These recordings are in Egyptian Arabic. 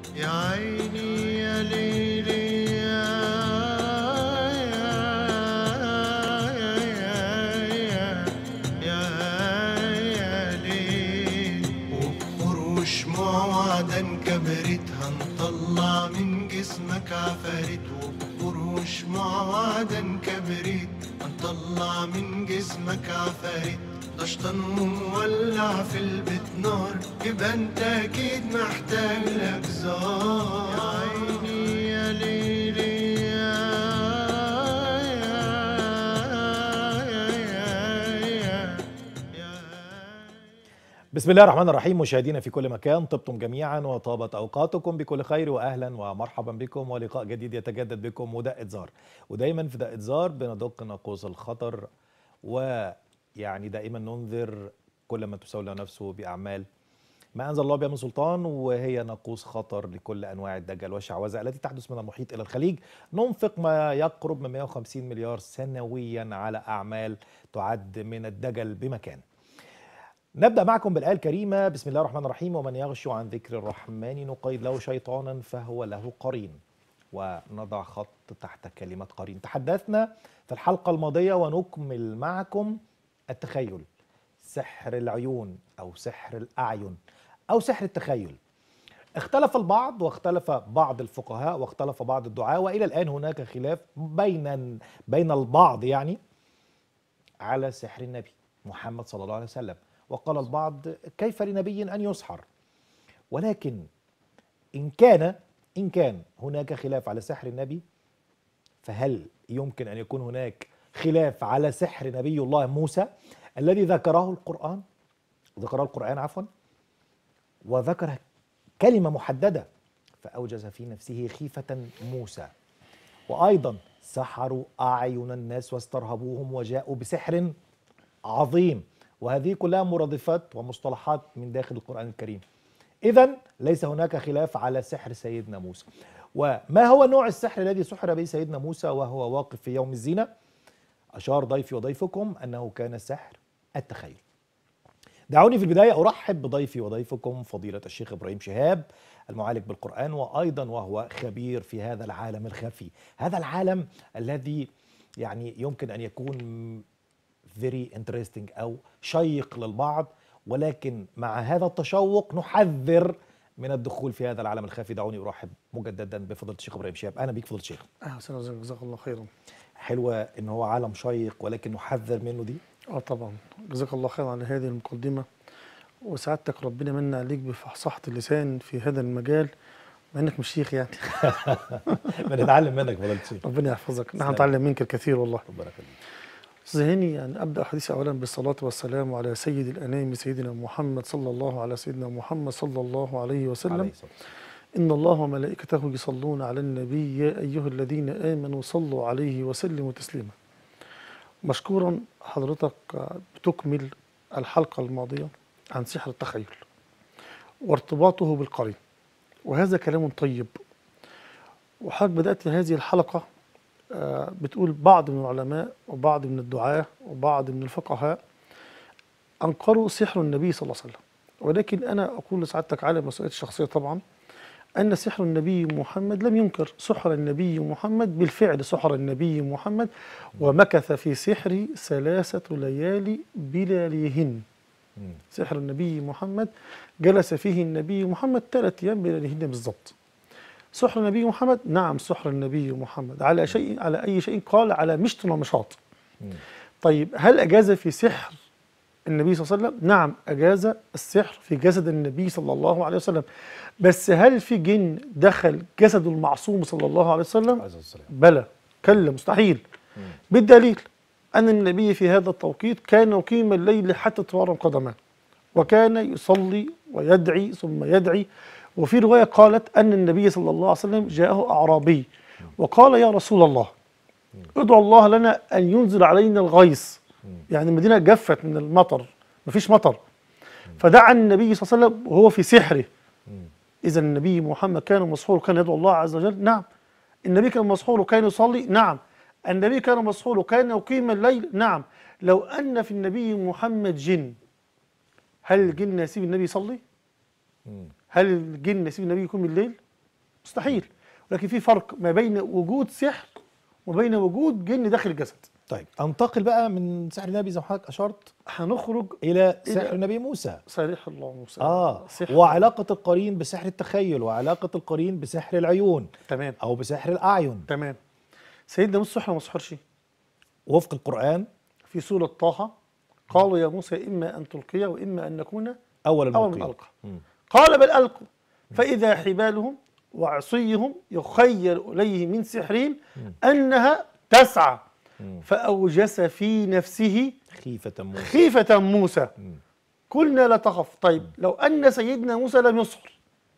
يا عيني يا ليلي يا يا يا يا يا ليل وبخروش موعدا كبرت هنطلع من جسمك عفاريت وبخروش موعدا كبرت هنطلع من جسمك عفاريت دشطن ومولع في البيت نار يبقى انت اكيد محتاج لك زار يا عيني يا ليلي يا يا يا يا بسم الله الرحمن الرحيم مشاهدينا في كل مكان طبتم جميعا وطابت اوقاتكم بكل خير واهلا ومرحبا بكم ولقاء جديد يتجدد بكم ودقة زار ودايما في دقة زار بندق ناقوس الخطر ويعني دائما ننذر كل من تسول نفسه باعمال ما انزل الله بها من سلطان وهي ناقوس خطر لكل انواع الدجل والشعوذه التي تحدث من المحيط الى الخليج ننفق ما يقرب من 150 مليار سنويا على اعمال تعد من الدجل بمكان نبدأ معكم بالآية الكريمة بسم الله الرحمن الرحيم ومن يغشو عن ذكر الرحمن نقيد له شيطانا فهو له قرين ونضع خط تحت كلمة قرين تحدثنا في الحلقة الماضية ونكمل معكم التخيل سحر العيون أو سحر الأعين أو سحر التخيل اختلف البعض واختلف بعض الفقهاء واختلف بعض الدعاة وإلى الآن هناك خلاف بين بين البعض يعني على سحر النبي محمد صلى الله عليه وسلم وقال البعض كيف لنبي ان يسحر ولكن ان كان ان كان هناك خلاف على سحر النبي فهل يمكن ان يكون هناك خلاف على سحر نبي الله موسى الذي ذكره القران ذكره القران عفوا وذكر كلمه محدده فاوجز في نفسه خيفه موسى وايضا سحروا اعين الناس واسترهبوهم وجاءوا بسحر عظيم وهذه كلها مرادفات ومصطلحات من داخل القرآن الكريم إذا ليس هناك خلاف على سحر سيدنا موسى وما هو نوع السحر الذي سحر به سيدنا موسى وهو واقف في يوم الزينة أشار ضيفي وضيفكم أنه كان سحر التخيل دعوني في البداية أرحب بضيفي وضيفكم فضيلة الشيخ إبراهيم شهاب المعالج بالقرآن وأيضا وهو خبير في هذا العالم الخفي هذا العالم الذي يعني يمكن أن يكون فيري انترستنج او شيق للبعض ولكن مع هذا التشوق نحذر من الدخول في هذا العالم الخفي دعوني ارحب مجددا بفضيله الشيخ ابراهيم شهاب اهلا بيك فضيله الشيخ اهلا وسهلا جزاك الله خيرا حلوه ان هو عالم شيق ولكن نحذر منه دي اه طبعا جزاك الله خيرا على هذه المقدمه وسعادتك ربنا من عليك بفصاحه اللسان في هذا المجال مع انك مش شيخ يعني بنتعلم منك فضيله الشيخ ربنا يحفظك نحن تسلم. نتعلم منك الكثير والله ربنا يخليك استاذ هاني يعني ابدا حديثي اولا بالصلاه والسلام على سيد الانام سيدنا محمد صلى الله على سيدنا محمد صلى الله عليه وسلم عليه الصلاه والسلام. إن الله وملائكته يصلون على النبي يا أيها الذين آمنوا صلوا عليه وسلموا تسليما مشكورا حضرتك بتكمل الحلقة الماضية عن سحر التخيل وارتباطه بالقرين وهذا كلام طيب وحضرتك بدأت هذه الحلقة آه، بتقول بعض من العلماء وبعض من الدعاة وبعض من الفقهاء أنكروا سحر النبي صلى الله عليه وسلم ولكن أنا أقول لسعادتك على مسؤوليتي الشخصية طبعا أن سحر النبي محمد لم ينكر سحر النبي محمد بالفعل سحر النبي محمد ومكث في سحر ثلاثة ليالي بلاليهن مم. سحر النبي محمد جلس فيه النبي محمد ثلاث أيام بلاليهن بالضبط سحر النبي محمد نعم سحر النبي محمد على شيء على أي شيء قال على مشط ومشاط مم. طيب هل أجاز في سحر النبي صلى الله عليه وسلم؟ نعم أجاز السحر في جسد النبي صلى الله عليه وسلم بس هل في جن دخل جسد المعصوم صلى الله عليه وسلم؟ عليه الصلاه والسلام بلى كلا مستحيل مم. بالدليل أن النبي في هذا التوقيت كان يقيم الليل حتى تورم قدماه وكان يصلي ويدعي ثم يدعي وفي رواية قالت أن النبي صلى الله عليه وسلم جاءه أعرابي وقال يا رسول الله ادعو الله لنا أن ينزل علينا الغيث يعني المدينة جفت من المطر مفيش مطر فدعا النبي صلى الله عليه وسلم وهو في سحره مم. إذا النبي محمد كان مسحور وكان يدعو الله عز وجل نعم النبي كان مسحور وكان يصلي نعم النبي كان مسحور وكان يقيم الليل نعم لو أن في النبي محمد جن هل الجن يسيب النبي يصلي؟ مم. هل الجن يسيب النبي يقوم الليل؟ مستحيل ولكن في فرق ما بين وجود سحر وبين وجود جن داخل الجسد طيب انتقل بقى من سحر النبي زي ما حضرتك اشرت هنخرج الى إلى- سحر النبي موسى صريح الله موسى اه سحر وعلاقه القرين بسحر التخيل وعلاقه القرين بسحر العيون تمام او بسحر الاعين تمام سيدنا موسى سحر ولا ما سحرش وفق القران في سورة طه قالوا يا موسى إما أن تلقي وإما أن نكون اول أول من الملقين ألقى مم. قال بل ألقوا فإذا حبالهم وعصيهم يخيل إليه من سحرهم أنها تسعى فأوجس في نفسه خيفه موسى خيفة موسى قلنا لا تخف طيب لو أن سيدنا موسى لم يسحر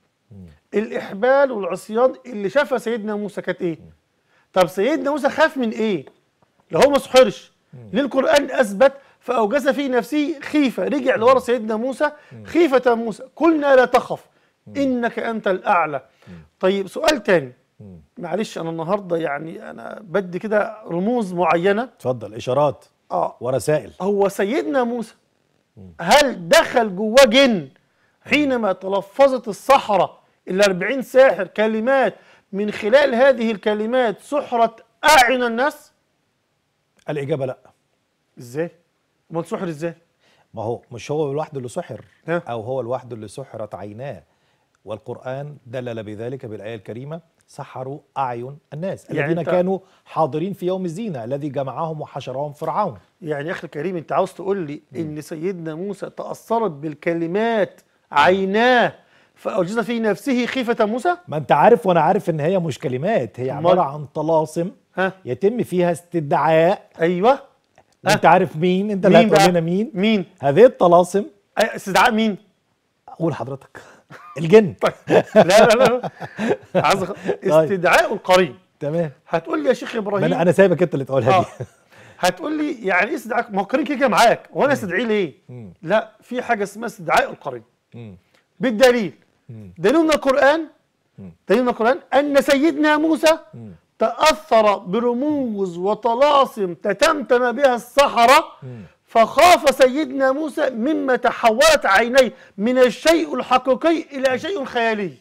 الإحبال والعصيان اللي شافها سيدنا موسى كانت إيه؟ طب سيدنا موسى خاف من إيه؟ لو هو ما سحرش ليه القرآن أثبت فأوجس في نفسه خيفة رجع لورا سيدنا موسى خيفة موسى قلنا لا تخف إنك أنت الأعلى طيب سؤال تاني معلش أنا النهاردة يعني أنا بدي كده رموز معينة اتفضل اشارات آه ورسائل هو سيدنا موسى هل دخل جواه جن حينما تلفظت الصحراء الأربعين ساحر كلمات من خلال هذه الكلمات سحرت أعين الناس الاجابه لا ازاي؟ امال سحر ازاي؟ ما هو مش هو لوحده اللي سحر ها؟ او هو لوحده اللي سحرت عيناه والقران دلل بذلك بالايه الكريمه سحروا اعين الناس يعني الذين أنت- كانوا حاضرين في يوم الزينه الذي جمعهم وحشرهم فرعون يعني يا اخي الكريم انت عاوز تقول لي ان سيدنا موسى تاثرت بالكلمات عيناه فاوجز في نفسه خيفه موسى؟ ما انت عارف وانا عارف ان هي مش كلمات هي أمال؟ عباره عن طلاسم ها يتم فيها استدعاء ايوه انت عارف مين انت اللي مين هتقول بقى؟ لنا مين مين؟ هذه الطلاسم أي- استدعاء مين؟ قول حضرتك الجن لا لا لا عايز أخ- استدعاء القرين تمام هتقول لي يا شيخ ما ابراهيم انا انا سايبك انت اللي تقولها اه دي هتقول لي يعني ايه استدعاء ما هو القرين كده كده معاك وانا استدعيه ليه؟ لا في حاجه اسمها استدعاء القرين مم. بالدليل دليل من القران دليل من القران ان سيدنا موسى تاثر برموز وطلاسم تتمتم بها السحره فخاف سيدنا موسى مما تحولت عينيه من الشيء الحقيقي الى شيء خيالي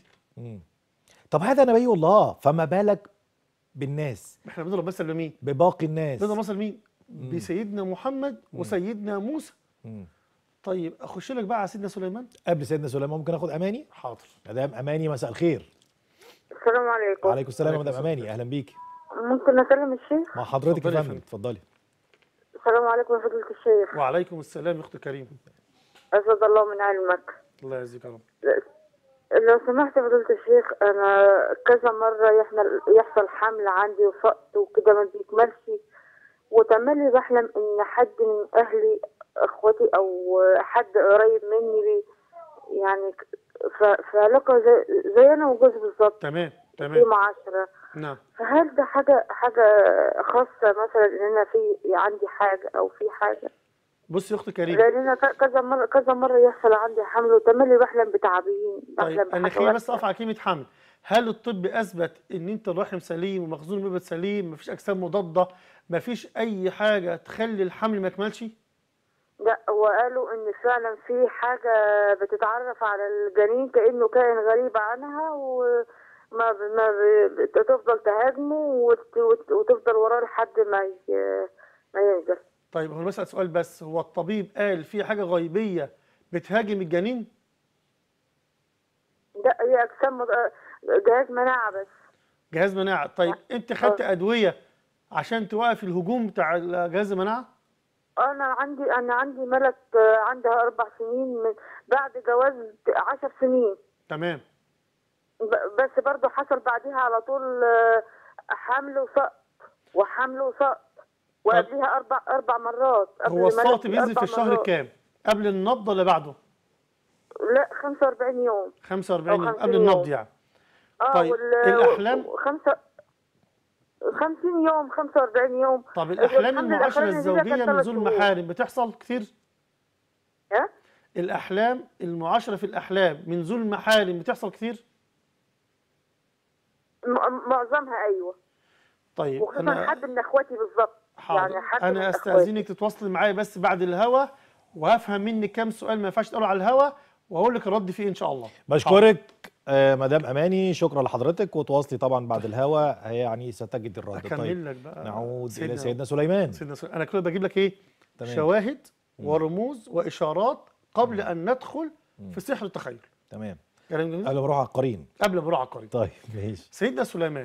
طب هذا نبي الله فما بالك بالناس احنا بنضرب مثل لمين؟ بباقي الناس بنضرب مثل مين؟ بسيدنا محمد وسيدنا موسى مم. طيب اخش لك بقى على سيدنا سليمان قبل سيدنا سليمان ممكن اخد اماني حاضر مدام اماني مساء الخير السلام عليكم وعليكم السلام يا وعليكم مدام اماني اهلا بيكي ممكن اكلم الشيخ مع حضرتك اتفضلي يا يا فندم فندم. اتفضلي السلام عليكم يا فضيلة الشيخ وعليكم السلام يا اخت الكريم اسعد الله من علمك الله يجزيك يا رب لو سمحت يا فضيلة الشيخ انا كذا مرة يحمل يحصل حمل عندي وسقط وكده ما بيكملش وتملي بحلم ان حد من اهلي اخواتي او حد قريب مني بي يعني ك- ف- في علاقة زي, زي انا وجوزي بالظبط تمام في تمام معاشرة نعم فهل ده حاجة حاجة خاصة مثلا ان انا في عندي حاجة او في حاجة بص يا اخت كريم لان انا ك- كذا مره كذا مره يحصل عندي حمل وتملي بحلم بتعابين طيب بحلم انا بحاجة خليني بس وحشة. اقف على كلمه حمل هل الطب اثبت ان انت الرحم سليم ومخزون المبيض سليم مفيش اجسام مضاده مفيش اي حاجه تخلي الحمل ما يكملش لا وقالوا ان فعلا في حاجه بتتعرف على الجنين كانه كائن غريب عنها وما ب... ما ب... تفضل تهاجمه وت... وت... وتفضل وراه لحد ما ي... ما ينزل طيب هو بسأل سؤال بس هو الطبيب قال في حاجه غيبيه بتهاجم الجنين لا هي اجسام مض- جهاز مناعه بس جهاز مناعه طيب انت خدت ادويه عشان توقف الهجوم بتاع جهاز المناعه انا عندي انا عندي ملك آه، عندها اربع سنين من بعد جواز عشر سنين تمام ب- بس برضه حصل بعديها على طول آه، حمل وسقط وحمل وسقط وقبليها اربع اربع مرات قبل هو السقط ملكي بينزل في أربع الشهر مرات. كام قبل النبض ولا بعده لا 45 يوم 45 يوم 50 قبل النبض يوم. يعني اه طيب، وال- الأحلام؟ خمسة 50 يوم 45 يوم طب الاحلام الحمل المعاشره الأخراني دي كانت الزوجيه من ثلاث ذو شهور. المحارم بتحصل كتير ها الاحلام المعاشره في الاحلام من ذو المحارم بتحصل كتير م- معظمها ايوه طيب وخصوصا انا حد من اخواتي بالظبط حاضر يعني حد من انا إخواتي. استاذنك تتواصلي معايا بس بعد الهوا وهفهم منك كام سؤال ما ينفعش تقولوا على الهوا واقول لك الرد فيه ان شاء الله حاضر. بشكرك آه مدام اماني شكرا لحضرتك وتواصلي طبعا بعد الهوا يعني ستجد الرد اكمل طيب لك بقى نعود الى سيدنا سليمان سيدنا سليمان. انا كده بجيب لك ايه تمام. شواهد ورموز واشارات قبل ان ندخل في سحر التخيل تمام كلام جميل قبل ما اروح على القرين قبل ما نروح على القريب طيب ماشي سيدنا سليمان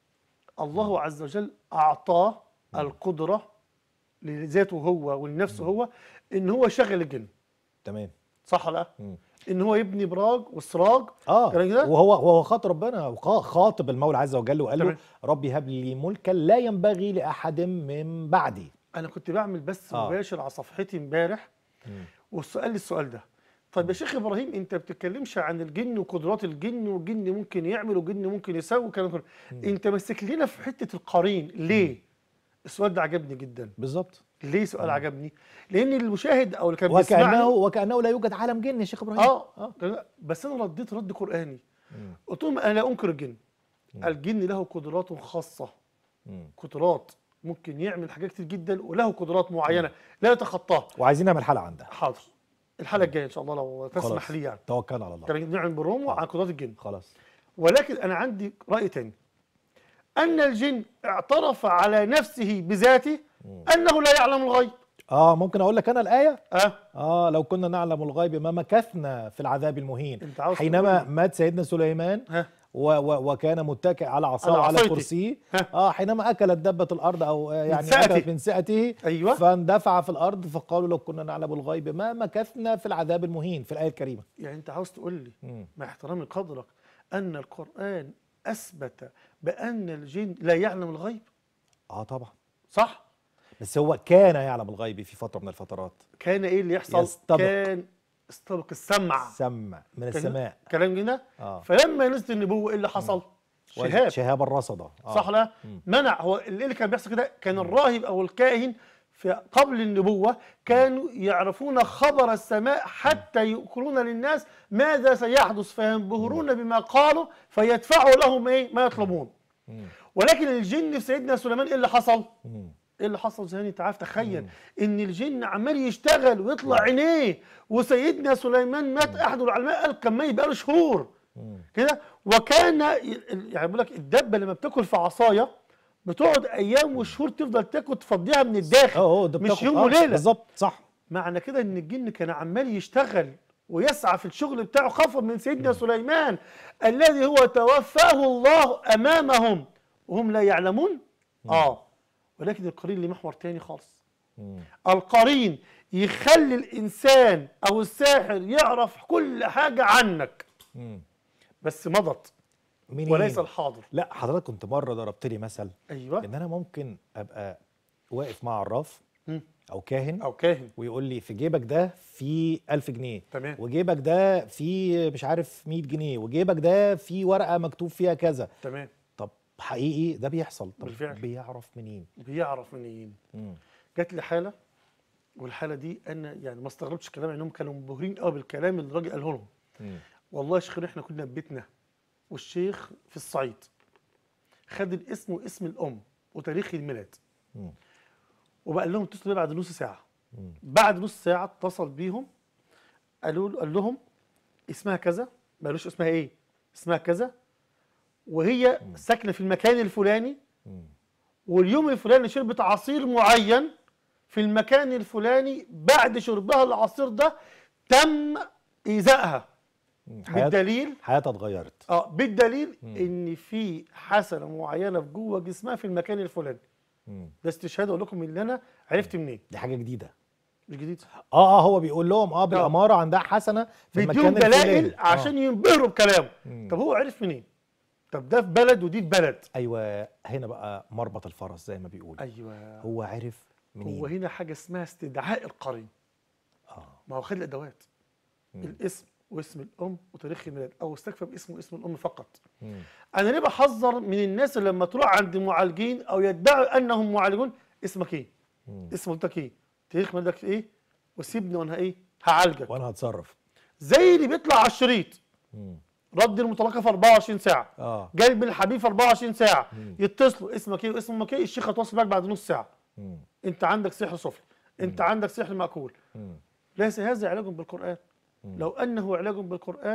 الله عز وجل اعطاه القدره لذاته هو ولنفسه هو ان هو يشغل الجن تمام صح ولا لا؟ مم. ان هو يبني براج وسراج اه كلام كده؟ وهو وهو خاطب ربنا وخا- خاطب المولى عز وجل وقال له تمام. ربي هب لي ملكا لا ينبغي لاحد من بعدي انا كنت بعمل بث آه. مباشر على صفحتي امبارح والسؤال لي السؤال ده طيب يا شيخ ابراهيم انت بتتكلمش عن الجن وقدرات الجن والجن ممكن يعمل والجن ممكن يسوي كلام كله انت ماسك لنا في حته القرين ليه السؤال ده عجبني جدا بالظبط ليه سؤال عجبني لان المشاهد او اللي كان وكانه بيسمعني وكانه لا يوجد عالم جن يا شيخ ابراهيم اه لا، بس انا رديت رد قراني قلت لهم انا لا انكر الجن الجن له قدرات خاصه مم. قدرات ممكن يعمل حاجات كتير جدا وله قدرات معينه لا يتخطاها وعايزين نعمل حلقه عن ده حاضر الحلقه الجايه ان شاء الله لو تسمح خلاص. لي يعني توكلنا على الله كان نعمل برومو عن قدرات الجن خلاص ولكن انا عندي راي تاني ان الجن اعترف على نفسه بذاته انه لا يعلم الغيب اه ممكن اقول لك انا الايه اه اه لو كنا نعلم الغيب ما مكثنا في العذاب المهين أنت عاوز حينما تقول مات سيدنا سليمان ها و و وكان متكئ على عصاه على على عصايته. كرسيه ها. اه حينما اكلت دبه الارض او آه، يعني سأته. اكلت من سأته أيوة. فاندفع في الارض فقالوا لو كنا نعلم الغيب ما مكثنا في العذاب المهين في الايه الكريمه يعني انت عاوز تقول لي مم. مع احترامي قدرك ان القران اثبت بان الجن لا يعلم الغيب اه طبعا صح بس هو كان يعلم الغيب في فتره من الفترات كان ايه اللي يحصل يستبق. كان استبق السمع سمع من كان- السماء كلام جدا اه فلما نزلت النبوه ايه اللي حصل شهاب شهاب الرصده آه. صح لا منع هو اللي اللي كان بيحصل كده كان الراهب او الكاهن في قبل النبوه كانوا يعرفون خبر السماء حتى يقولون للناس ماذا سيحدث فينبهرون بما قالوا فيدفعوا لهم ايه ما يطلبون ولكن الجن في سيدنا سليمان ايه اللي حصل؟ مم. ايه اللي حصل زي انت عارف تخيل ان الجن عمال يشتغل ويطلع عينيه وسيدنا سليمان مات احد العلماء قال كان ميت بقاله شهور كده وكان ي- يعني بيقول لك الدبه لما بتاكل في عصايه بتقعد ايام وشهور تفضل تاكل تفضيها من الداخل اه اه ده مش بتاخد- يوم آه، وليله بالظبط صح معنى كده ان الجن كان عمال يشتغل ويسعى في الشغل بتاعه خوفا من سيدنا سليمان الذي هو توفاه الله امامهم وهم لا يعلمون اه ولكن القرين ليه محور تاني خالص القرين يخلي الانسان او الساحر يعرف كل حاجه عنك مم. بس مضت منين؟ وليس الحاضر لا حضرتك كنت مره ضربت لي مثل ايوه ان انا ممكن ابقى واقف مع عراف مم. او كاهن او كاهن ويقول لي في جيبك ده في 1000 جنيه تمام. وجيبك ده في مش عارف 100 جنيه وجيبك ده في ورقه مكتوب فيها كذا تمام طب حقيقي ده بيحصل طب بالفعل. بيعرف منين بيعرف منين مم. جات لي حاله والحاله دي انا يعني ما استغربتش الكلام انهم كانوا منبهرين قوي بالكلام اللي الراجل قاله لهم مم. والله يا شيخ احنا كنا في بيتنا والشيخ في الصعيد خد الاسم واسم الام وتاريخ الميلاد مم. وبقى لهم اتصلوا بيه بعد نص ساعه مم. بعد نص ساعه اتصل بيهم قالوا له- قال لهم اسمها كذا ما قالوش اسمها ايه اسمها كذا وهي ساكنه في المكان الفلاني مم. واليوم الفلاني شربت عصير معين في المكان الفلاني بعد شربها العصير ده تم ايذائها مم. حياة بالدليل حياتها اتغيرت اه بالدليل ان في حسنه معينه في جوه جسمها في المكان الفلاني مم. ده استشهاد اقول لكم اللي انا عرفت منين دي حاجه جديده مش جديد اه اه هو بيقول لهم اه بالاماره عندها حسنه في بيديهم المكان دلائل الفلاني. عشان ينبهروا بكلامه مم. طب هو عرف منين طب ده في بلد ودي في بلد ايوه هنا بقى مربط الفرس زي ما بيقول ايوه هو عرف منين هو هنا حاجه اسمها استدعاء القرين اه ما هو خد الادوات الاسم واسم الام وتاريخ الميلاد او استكفى باسم واسم الام فقط مم. انا ليه بحذر من الناس اللي لما تروح عند معالجين او يدعوا انهم معالجون اسمك ايه مم. اسم والدتك ايه تاريخ ميلادك ايه وسيبني وانا ايه هعالجك وانا هتصرف زي اللي بيطلع على الشريط مم. رد المطلقه في 24 ساعه اه جايب الحبيب في 24 ساعه يتصلوا اسمك ايه واسم امك ايه الشيخ هتواصل معاك بعد نص ساعه مم. انت عندك سحر سفلي انت عندك سحر ماكول مم. ليس هذا علاج بالقرآن لو أنه علاج بالقرآن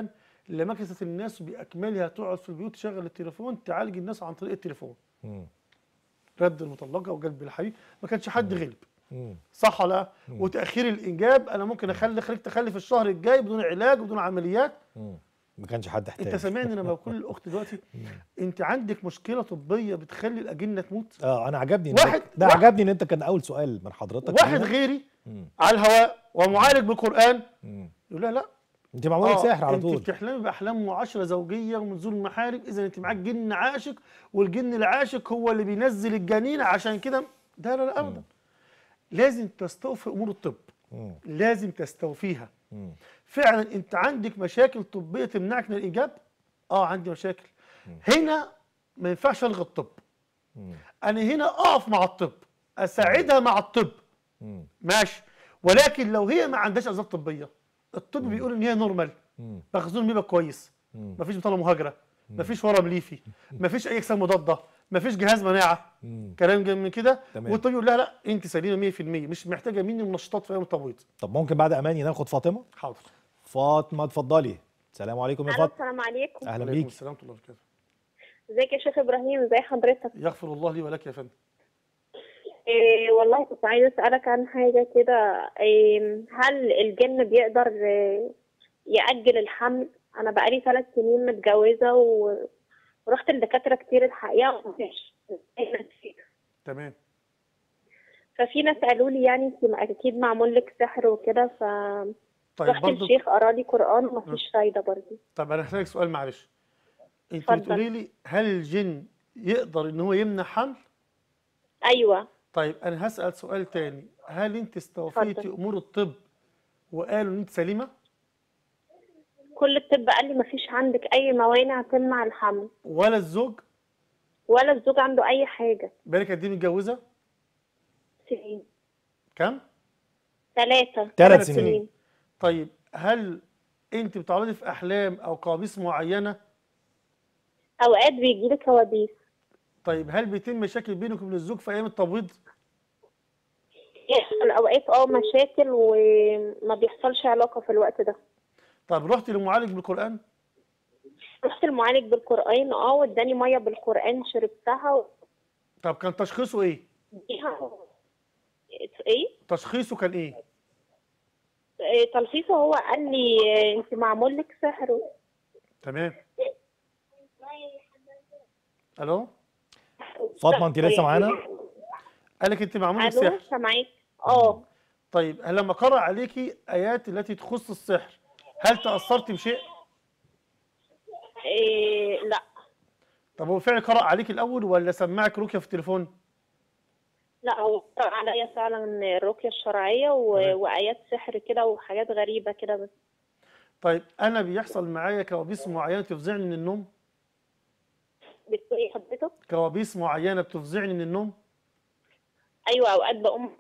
لما كانت الناس باكملها تقعد في البيوت تشغل التليفون تعالج الناس عن طريق التليفون مم. رد المطلقه وقلب الحبيب ما كانش حد غلب مم. صح ولا لا؟ وتاخير الانجاب انا ممكن اخلي خليك تخلف الشهر الجاي بدون علاج بدون عمليات مم. ما كانش حد احتاج انت سامعني لما بقول للاخت دلوقتي انت عندك مشكله طبيه بتخلي الاجنه تموت اه انا عجبني إن واحد- ده, ده واحد- عجبني ان انت كان اول سؤال من حضرتك واحد هنا. غيري مم. على الهواء ومعالج بالقران مم. يقول لا لا انت معمول لك آه، سحر على انت طول بتحلمي باحلام معاشره زوجيه ومنزول المحارم اذا انت معاك جن عاشق والجن العاشق هو اللي بينزل الجنين عشان كده ده لا لا ابدا لازم تستوفي امور الطب مم. لازم تستوفيها مم. فعلا انت عندك مشاكل طبيه تمنعك من الانجاب اه عندي مشاكل هنا ما ينفعش الغي الطب مم. انا هنا اقف مع الطب اساعدها مع الطب مم. ماشي ولكن لو هي ما عندهاش اسباب طبيه الطب بيقول ان هي نورمال مم. مخزون بيبقى كويس مم. مفيش بطانه مهاجره مفيش ورم ليفي مفيش اي اجسام مضاده مفيش جهاز مناعه مم. كلام جاي من كده تمام. والطبيب يقول لها لا انت سليمه 100% مش محتاجه مني منشطات في ايام التبويض طب ممكن بعد اماني ناخد فاطمه حاضر فاطمه اتفضلي السلام عليكم يا الو فاطمه السلام عليكم اهلا عليكم بيك السلام ورحمه الله وبركاته ازيك يا شيخ ابراهيم ازي حضرتك يغفر الله لي ولك يا فندم إيه والله كنت عايزه اسالك عن حاجه كده إيه هل الجن بيقدر إيه ياجل الحمل انا بقالي ثلاث سنين متجوزه و- ورحت لدكاتره كتير الحقيقه ومفيش أي نتيجة. تمام ففي ناس قالوا لي يعني انت اكيد معمول لك سحر وكده ف طيب رحت برضو الشيخ قرا لي قران ومفيش فايده برضه طب انا هسالك سؤال معلش انت اتفضل. بتقولي لي هل الجن يقدر ان هو يمنع حمل ايوه طيب انا هسال سؤال تاني هل انت استوفيتي اتفضل. امور الطب وقالوا ان انت سليمه كل الطب قال لي مفيش عندك اي موانع تمنع الحمل ولا الزوج ولا الزوج عنده اي حاجه بالك قد ايه متجوزه سنين كم ثلاثة ثلاث سنين. طيب هل انت بتعرضي في احلام او كوابيس معينه أوقات بيجيلي كوابيس طيب هل بيتم مشاكل بينك وبين الزوج في ايام التبويض يحصل أوقات اه مشاكل وما بيحصلش علاقة في الوقت ده طب رحتي لمعالج بالقران رحت المعالج بالقرآن اه واداني مية بالقرآن شربتها طب كان تشخيصه ايه وديها ايه تشخيصه كان ايه إيه، تلخيصه هو قال لي إيه، انت معمول لك سحر تمام الو فاطمه انت لسه معانا قال لك انت معمول لك الو سحر سامعاك اه طيب هل لما قرأ عليكي ايات التي تخص السحر هل تاثرت بشيء إيه لا طب هو فعلا قرأ عليك الاول ولا سمعك رقيه في التليفون لا هو قرأ عليا فعلا الرقية الشرعية و... تمام. وآيات سحر كده وحاجات غريبة كده بس طيب انا بيحصل معايا كوابيس معينه تفزعني من النوم بتقولي إيه حضرتك كوابيس معينه بتفزعني من النوم ايوه اوقات بقوم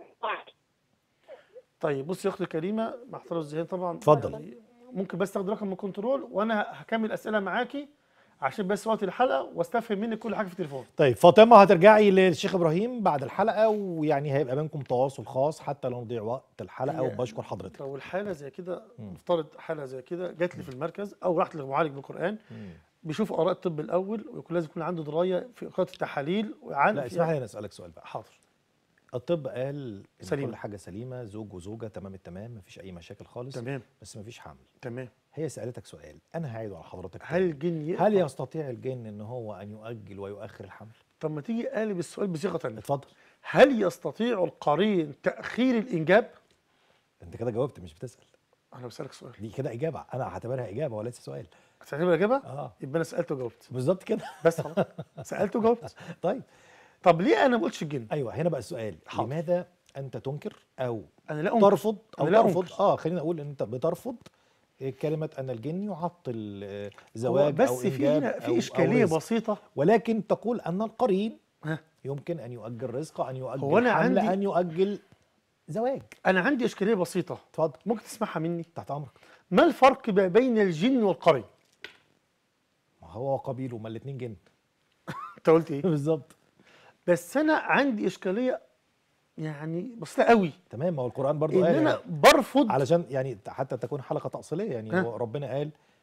طيب بصي يا اختي الكريمه مع احترام الذهان طبعا اتفضل. يعني ممكن بس تاخد رقم من الكنترول وانا هكمل اسئله معاكي عشان بس وقت الحلقه واستفهم منك كل حاجه في التليفون طيب فاطمه هترجعي للشيخ ابراهيم بعد الحلقه ويعني هيبقى بينكم تواصل خاص حتى لو نضيع وقت الحلقه هي- وبشكر حضرتك لو الحاله زي كده نفترض حاله زي كده جات لي في المركز او رحت لمعالج بالقران بيشوف اراء الطب الاول ويكون لازم يكون عنده درايه في قراءه التحاليل وعن لا اسمح لي انا اسالك سؤال بقى حاضر الطب قال ان سليمة. كل حاجه سليمه زوج وزوجه تمام التمام مفيش اي مشاكل خالص تمام بس مفيش حمل تمام هي سالتك سؤال انا هعيده على حضرتك هل تاني. الجن يقدر هل يستطيع الجن ان هو ان يؤجل ويؤخر الحمل طب ما تيجي قالب السؤال بصيغه ثانيه اتفضل هل يستطيع القرين تاخير الانجاب انت كده جاوبت مش بتسال انا بسالك سؤال دي كده اجابه انا هعتبرها اجابه وليس سؤال هتعتبر اجابه اه يبقى انا سالت وجاوبت بالظبط كده بس خلاص سالت وجاوبت طيب طب ليه انا ما قلتش الجن ايوه هنا بقى السؤال حاضر. لماذا انت تنكر او انا لا أنكر. ترفض او أنا لا ترفض أنكر. اه خلينا اقول ان انت بترفض كلمه ان الجن يعطل آه، هو زواج بس او في انجاب هنا أو- في أو اشكاليه رزق. بسيطه ولكن تقول ان القرين ها يمكن ان يؤجل رزق ان يؤجل هو أنا حمل عندي- ان يؤجل زواج انا عندي اشكاليه بسيطه اتفضل ممكن تسمعها مني تحت امرك ما الفرق ما بين الجن والقرين ما هو قبيل وما الاثنين جن انت قلت ايه بالظبط بس انا عندي اشكاليه يعني بسيطه قوي تمام ما هو القران برضو ان قال انا يعني برفض علشان يعني حتى تكون حلقه تأصيليه يعني ها. هو ربنا قال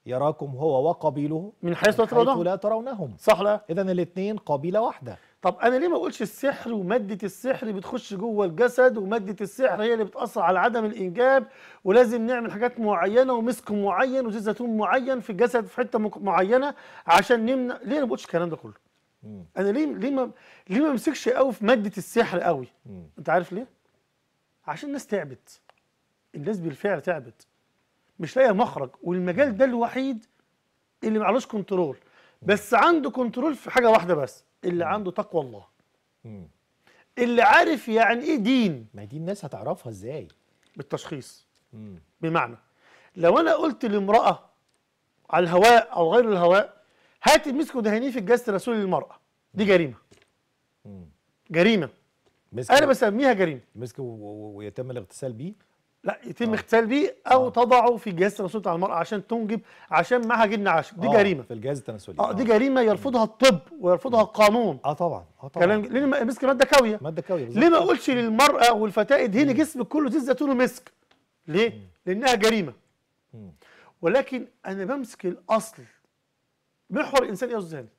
يراكم هو وقبيله من حيث لا حيث ترونهم لا ترونهم صح لا اذا الاثنين قبيله واحده طب انا ليه ما اقولش السحر وماده السحر بتخش جوه الجسد وماده السحر هي اللي بتاثر على عدم الانجاب ولازم نعمل حاجات معينه ومسك معين وزيت زيتون معين في الجسد في حته مك- معينه عشان نمنع ليه انا ما بقولش الكلام ده كله مم. انا ليه ليه ما ليه ما امسكش قوي في ماده السحر قوي مم. انت عارف ليه عشان الناس تعبت الناس بالفعل تعبت مش لاقيه مخرج والمجال ده الوحيد اللي معلوش كنترول بس عنده كنترول في حاجه واحده بس اللي عنده تقوى الله مم. اللي عارف يعني ايه دين ما هي دي الناس هتعرفها ازاي بالتشخيص مم. بمعنى لو انا قلت لامراه على الهواء او غير الهواء هات مسك ودهنيه في الجسد رسول للمراه دي جريمه مم. جريمه مسك انا بسميها جريمه مسك و- و- ويتم الاغتسال بيه لا يتم اغتسال بيه او تضعه في جهاز الرسول على المراه عشان تنجب عشان معها جن عاشق دي آه، جريمه في الجهاز التناسلي اه دي جريمه يرفضها الطب ويرفضها القانون اه طبعا اه طبعا كلام ليه ما- مسك ماده كاويه ماده كاويه بالظبط ليه ما اقولش للمراه والفتاه ادهني جسمك كله زيت زيتون ومسك ليه لانها جريمه مم. ولكن انا بمسك الاصل محور الانسان ايه يا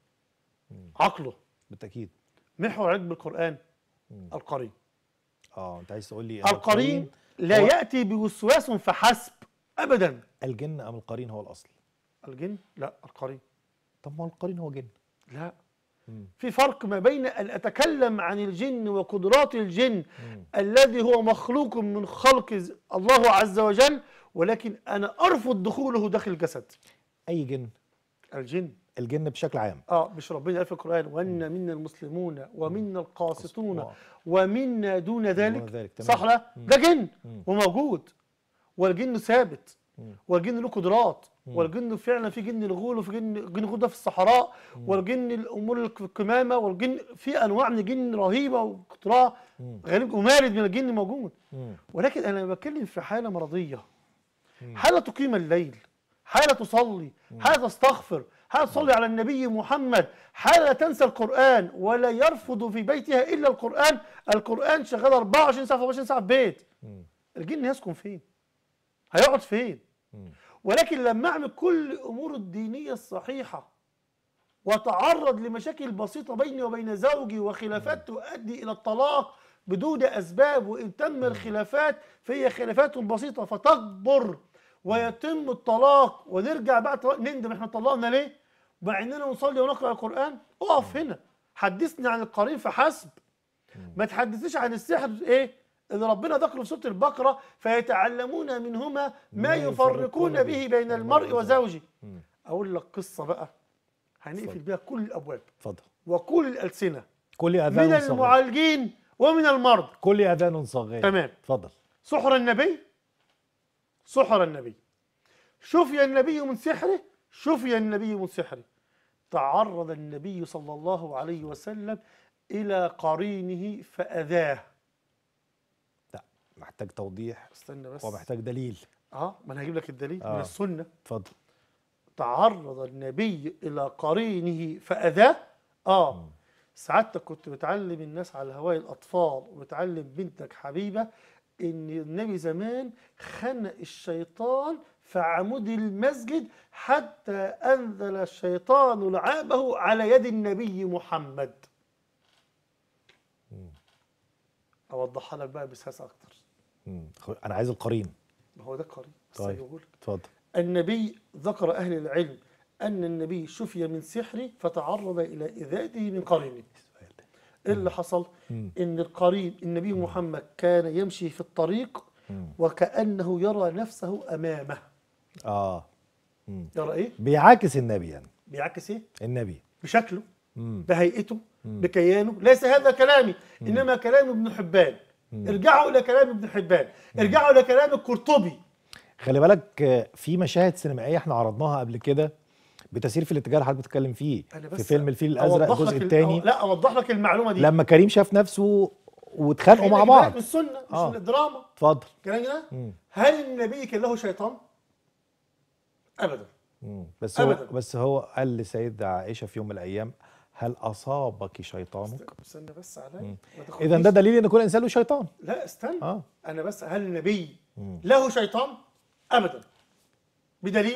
عقله بالتاكيد محور علم القران القرين اه انت عايز تقول لي إن القرين لا هو- ياتي بوسواس فحسب ابدا الجن ام القرين هو الاصل الجن لا القرين طب ما هو القرين هو جن لا مم. في فرق ما بين ان اتكلم عن الجن وقدرات الجن مم. الذي هو مخلوق من خلق ز- الله عز وجل ولكن انا ارفض دخوله داخل الجسد اي جن الجن الجن بشكل عام اه مش ربنا قال في القران وان منا المسلمون ومنا القاسطون آه. ومنا دون ذلك, ذلك، تمام. صح لا ده جن مم. وموجود والجن ثابت مم. والجن له قدرات والجن فعلا في جن الغول وفي جن جن غول ده في الصحراء والجن الامور اللي في الكمامه والجن في انواع من الجن رهيبه وقدرات مم. غريب ومارد من الجن موجود مم. ولكن انا بتكلم في حاله مرضيه حاله تقيم الليل حاله تصلي حاله تستغفر حاله تصلي على النبي محمد حاله تنسى القران ولا يرفض في بيتها الا القران القران شغال 24 ساعه في 24 ساعه في بيت مم. الجن يسكن فين هيقعد فين مم. ولكن لما اعمل كل الامور الدينيه الصحيحه واتعرض لمشاكل بسيطه بيني وبين زوجي وخلافات تؤدي الى الطلاق بدون اسباب وان تم الخلافات فهي خلافات بسيطه فتكبر ويتم الطلاق ونرجع بعد الطلاق نندم احنا طلقنا ليه؟ مع اننا نصلي ونقرا القران اقف هنا حدثني عن القرين فحسب ما تحدثنيش عن السحر ايه؟ اللي ربنا ذكره في سوره البقره فيتعلمون منهما ما ما يفرقون يفرقون به به بين المرء وزوجه مم. اقول لك قصه بقى هنقفل اتفضل. بيها كل الابواب اتفضل وكل الالسنه كل من اذان صغير المعالجين ومن المرضى كل اذان صغير تمام. اتفضل سحر النبي سحر النبي شفي النبي من سحره شفي النبي من سحره تعرض النبي صلى الله عليه وسلم إلى قرينه فأذاه لا محتاج توضيح استنى بس ومحتاج دليل اه ما انا هجيب لك الدليل آه. من السنه اتفضل تعرض النبي الى قرينه فاذاه اه سعادتك كنت بتعلم الناس على هواء الاطفال وبتعلم بنتك حبيبه ان النبي زمان خنق الشيطان في عمود المسجد حتى انزل الشيطان لعابه على يد النبي محمد اوضحها لك بقى بسهاس اكتر مم. خ- انا عايز القرين ما هو ده القرين بس طيب. هجيبهولك. اتفضل النبي ذكر أهل العلم أن النبي شفي من سحره فتعرض إلى إذاته من قرينه إيه اللي حصل مم. إن القرين النبي محمد كان يمشي في الطريق وكأنه يرى نفسه أمامه اه مم. يرى إيه؟ بيعاكس النبي يعني بيعكس إيه؟ النبي بشكله مم. بهيئته بكيانه ليس هذا كلامي إنما كلام ابن حبان ارجعوا إلى كلام ابن حبان ارجعوا إلى كلام القرطبي خلي بالك آه، في مشاهد سينمائيه احنا عرضناها قبل كده بتسير في الاتجاه اللي حضرتك بتتكلم فيه أنا في بس فيلم الفيل الازرق أوضح الجزء لك ال- الثاني أو- لا أوضح لك المعلومة دي لما كريم شاف نفسه واتخانقوا مع خليك بعض بالك من السنة مش آه. من الدراما اتفضل كلام ده مم. هل النبي كان له شيطان؟ ابدا مم. بس هو أبداً. بس هو قال لسيدة عائشه في يوم من الايام هل اصابك شيطانك استنى بس عليا ما اذا تاخدنيش. ده دليل ان كل انسان له شيطان لا استنى اه انا بس هل النبي مم. له شيطان؟ ابدا بدليل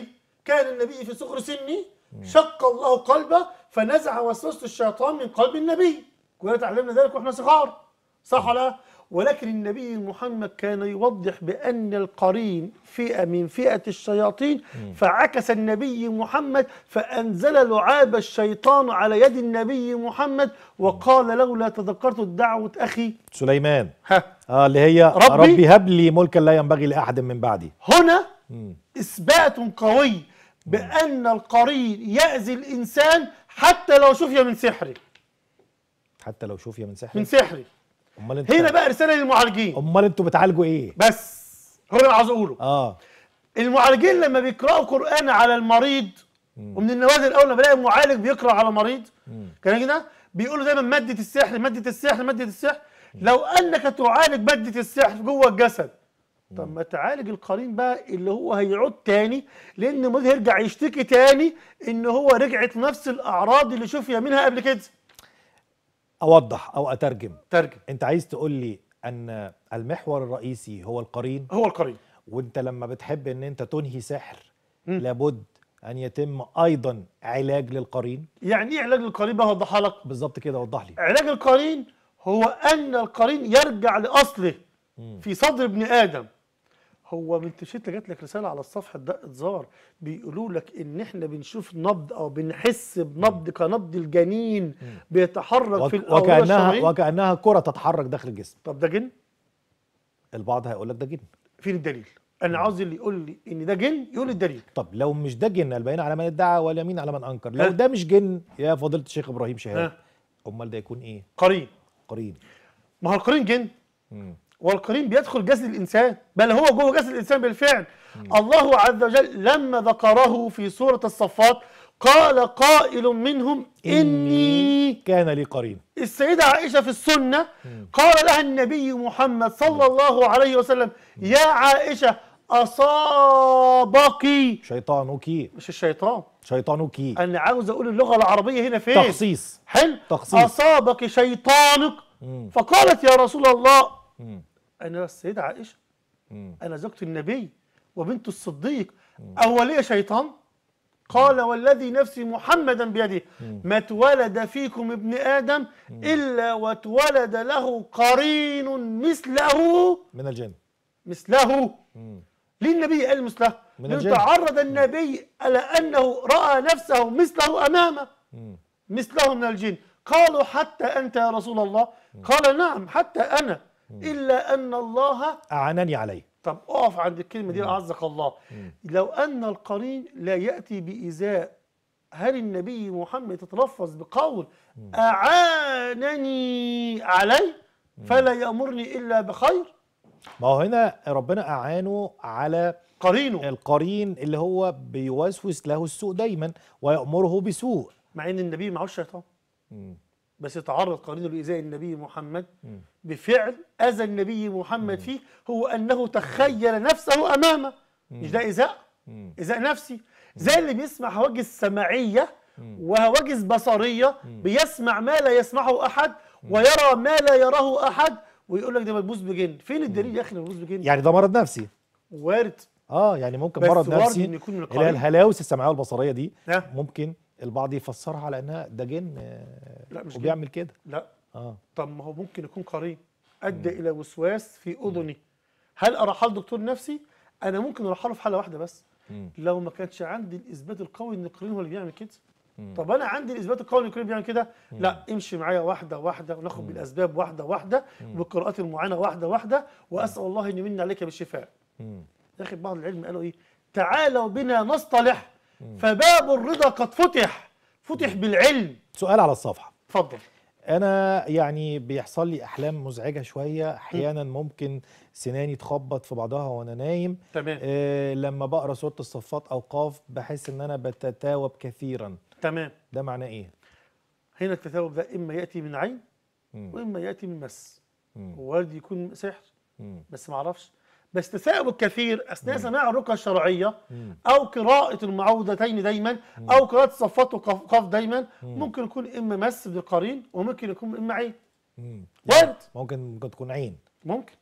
كان النبي في صغر سنه شق الله قلبه فنزع وسوسه الشيطان من قلب النبي كلنا تعلمنا ذلك واحنا صغار صح ولا لا؟ ولكن النبي محمد كان يوضح بأن القرين فئة من فئة الشياطين فعكس النبي محمد فأنزل لعاب الشيطان على يد النبي محمد وقال لولا تذكرت الدعوة أخي سليمان ها اه اللي هي ربي- ربي, هب لي ملكا لا ينبغي لاحد من بعدي هنا مم. إثبات قوي بأن القرين يأذي الإنسان حتى لو شفي من سحره حتى لو شوفيا من سحر من سحره امال انت هنا بقى رسالة للمعالجين امال انتوا بتعالجوا ايه بس هو اللي أنا عاوز أقوله اه المعالجين لما بيقرأوا قرآن على المريض ومن النوادر الأول لما بلاقي معالج بيقرأ على مريض كان كده بيقولوا دايما مادة السحر مادة السحر مادة السحر لو أنك تعالج مادة السحر جوه الجسد طب ما تعالج القرين بقى اللي هو هيعود تاني لأن المريض هيرجع يشتكي تاني إن هو رجعت نفس الأعراض اللي شفي منها قبل كده اوضح او اترجم ترجم انت عايز تقول لي ان المحور الرئيسي هو القرين هو القرين وانت لما بتحب ان انت تنهي سحر مم. لابد ان يتم ايضا علاج للقرين يعني إيه علاج القرين بقى هوضحها لك بالظبط كده وضح لي علاج القرين هو أن القرين يرجع لأصله في صدر ابن آدم هو من تشيت جات لك رسالة على الصفحة دقة زار بيقولوا لك إن إحنا بنشوف نبض أو بنحس بنبض كنبض الجنين بيتحرك في وك- الأوعية وكانها الشرعية وكانها كره تتحرك داخل الجسم طب ده جن؟ البعض هيقول لك ده جن فين الدليل؟ أنا عاوز اللي يقول لي إن ده جن يقول لي الدليل طب لو مش ده جن البيان على من ادعى واليمين على من انكر لو ها. ده مش جن يا فضيله الشيخ ابراهيم شهاب ها. امال ده يكون ايه قرين قرين ما هو القرين جن مم. والقرين بيدخل جسد الانسان بل هو جوه جسد الانسان بالفعل الله عز وجل لما ذكره في سوره الصفات قال قائل منهم اني كان لي قرين السيده عائشه في السنه قال لها النبي محمد صلى الله عليه وسلم يا عائشه اصابك شيطانك مش الشيطان شيطانك انا عاوز اقول اللغه العربيه هنا فين تخصيص حلو تخصيص. اصابك شيطانك مم. فقالت يا رسول الله مم. انا السيده عائشه مم. أنا زوجة النبي وبنت الصديق أولي شيطان قال والذي نفسي محمدا بيده ما اتولد فيكم ابن آدم إلا واتولد له قرين مثله من الجن مثله مم. ليه النبي قال مثله؟ من لأن الجن. تعرض النبي على أنه رأى نفسه مثله أمامه مم. مثله من الجن قالوا حتى أنت يا رسول الله قال نعم حتى أنا إلا أن الله اعانني عليه طب اقف عند الكلمة دي أعزك الله لو أن القرين لا يأتي بإيذاء هل النبي محمد يتلفظ بقول أعانني عليه فلا يأمرني إلا بخير ما هو هنا ربنا اعانه على قرينه القرين اللي هو بيوسوس له السوء دايما ويأمره بسوء مع أن النبي معهوش شيطان مم. بس يتعرض قرينه لإيذاء النبي محمد بفعل أذى النبي محمد فيه هو أنه تخيل نفسه أمامه مش ده إيذاء مم. إيذاء نفسي زي اللي بيسمع هواجس سمعية وهواجس بصرية بيسمع ما لا يسمعه أحد ويرى ما لا يراه أحد ويقول لك ده ملبوس بجن فين الدليل يا أخي إنه ملبوس بجن يعني ده مرض نفسي وارد اه يعني ممكن بس مرض وارد نفسي إن يكون من اللي هي القرين. الهلاوس السمعيه والبصريه دي ها؟ ممكن البعض يفسرها على انها ده جن آه، لا مش جن. وبيعمل كده لا اه طب ما هو ممكن يكون قرين أدى إلى وسواس في أذني هل أرحل دكتور نفسي؟ أنا ممكن أرحله في حالة واحدة بس مم. لو ما كانش عندي الإثبات القوي إن القرين هو اللي بيعمل كده طب أنا عندي الإثبات القوي إن القرين بيعمل كده لا امشي معايا واحدة واحدة وناخد بالأسباب واحدة واحدة وبالقراءات المعينة واحدة واحدة وأسأل الله أن يمن عليك بالشفاء مم. يا أخي بعض العلم قالوا إيه تعالوا بنا نصطلح فباب الرضا قد فتح فتح بالعلم سؤال على الصفحه اتفضل انا يعني بيحصل لي احلام مزعجه شويه احيانا ممكن سناني تخبط في بعضها وانا نايم تمام آه لما بقرا سوره الصفات او قاف بحس ان انا بتتاوب كثيرا تمام ده معناه ايه هنا التثاؤب ده إما يأتي من عين مم. وإما يأتي من مس مم. وارد يكون سحر مم. بس ما اعرفش بس تثاؤب الكثير اثناء سماع الرقى الشرعيه مم. او قراءه المعوذتين دايما او قراءه الصفات وقاف قاف دايما ممكن يكون اما مس بالقرين وممكن يكون اما عين مم. وارد ممكن ممكن تكون عين ممكن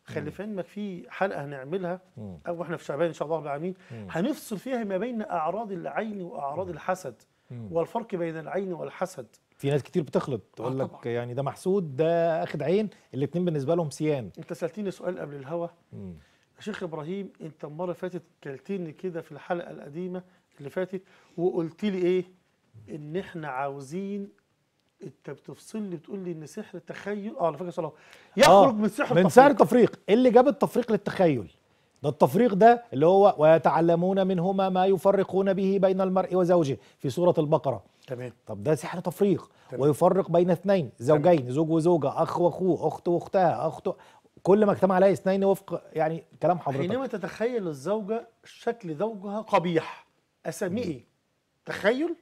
خلي في علمك في حلقه هنعملها مم. او احنا في شعبان ان شاء الله رب العالمين هنفصل فيها ما بين اعراض العين واعراض الحسد والفرق بين العين والحسد في ناس كتير بتخلط تقول لك طبعاً. يعني ده محسود ده اخد عين الاتنين بالنسبه لهم سيان انت سالتني سؤال قبل الهوا مم. يا شيخ ابراهيم انت المره اللي فاتت كلتني كده في الحلقه القديمه اللي فاتت وقلت لي ايه ان احنا عاوزين انت بتفصل لي بتقول لي ان سحر التخيل اه انا فاكر صلاح يخرج من سحر من التفريق. سحر التفريق إيه اللي جاب التفريق للتخيل ده التفريق ده اللي هو ويتعلمون منهما ما يفرقون به بين المرء وزوجه في سورة البقرة تمام طب ده سحر تفريق تمام. ويفرق بين اثنين زوجين زوج وزوجة أخ وأخوه أخت وأختها أخت كل ما اجتمع عليه اثنين وفق يعني كلام حضرتك حينما تتخيل الزوجه شكل زوجها قبيح اسميه ايه تخيل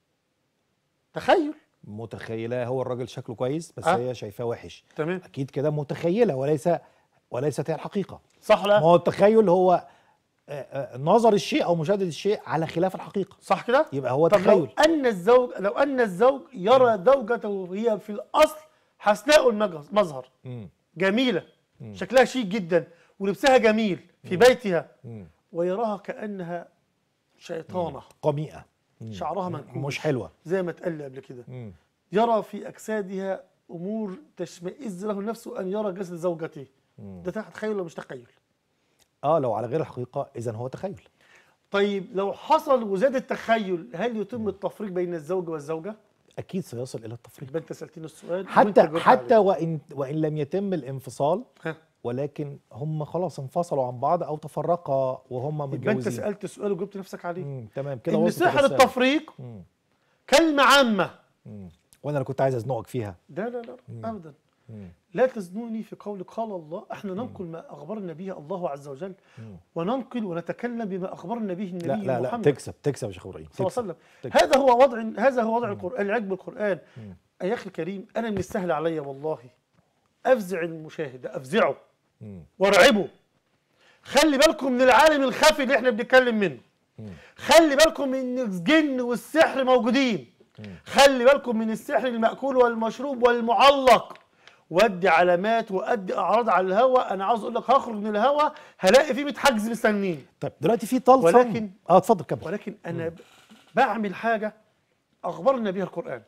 تخيل متخيلة هو الراجل شكله كويس بس آه. هي شايفاه وحش تمام أكيد كده متخيلة وليس وليست هي الحقيقة صح ما لا هو التخيل هو آه، آه، نظر الشيء أو مشاهدة الشيء على خلاف الحقيقة صح كده يبقى هو طب لو تخيل ان الزوج لو ان الزوج يرى زوجته وهي في الاصل حسناء المظهر مم. جميله شكلها شيك جدا ولبسها جميل في بيتها مم. ويراها كانها شيطانه قميئة مم. شعرها منكوش مش حلوة زي ما اتقال لي قبل كده مم. يرى في اجسادها امور تشمئز له نفسه ان يرى جسد زوجته ده تخيل ولا مش تخيل اه لو على غير الحقيقة إذا هو تخيل طيب لو حصل وزاد التخيل هل يتم التفريق بين الزوج والزوجه أكيد سيصل إلى التفريق يبقى انت سالتني السؤال وانت حتى جاوبت حتى عليه. وإن وإن لم يتم الانفصال ها. ولكن هم خلاص انفصلوا عن بعض أو تفرقا وهم يبقى انت متجوزين سالت سؤال وجبت نفسك عليه مم. تمام كده ان وصلت سحر الرسالة. التفريق مم. كلمه عامه مم. وأنا اللي كنت عايز أزنقك فيها لا لا لا ابدا مم. لا تزنوني في قول قال الله احنا ننقل ما اخبرنا به الله عز وجل وننقل ونتكلم بما اخبرنا به النبي لا لا لا محمد تكسب تكسب يا شيخ إبراهيم صلى الله تكسب. عليه وسلم تكسب. هذا هو وضع هذا هو وضع القران العجب بالقران يا اخي الكريم انا من السهل علي والله افزع المشاهد افزعه مم. وارعبه خلي بالكم من العالم الخفي اللي احنا بنتكلم منه خلي بالكم من الجن والسحر موجودين خلي بالكم من السحر المأكول والمشروب والمعلق وادي علامات وادي اعراض على الهواء انا عاوز اقول لك هخرج من الهواء هلاقي فيه 100 حجز مستنيني طيب دلوقتي في طلسم ولكن- اه اتفضل كمل ولكن انا ب- بعمل حاجه اخبرنا بها القران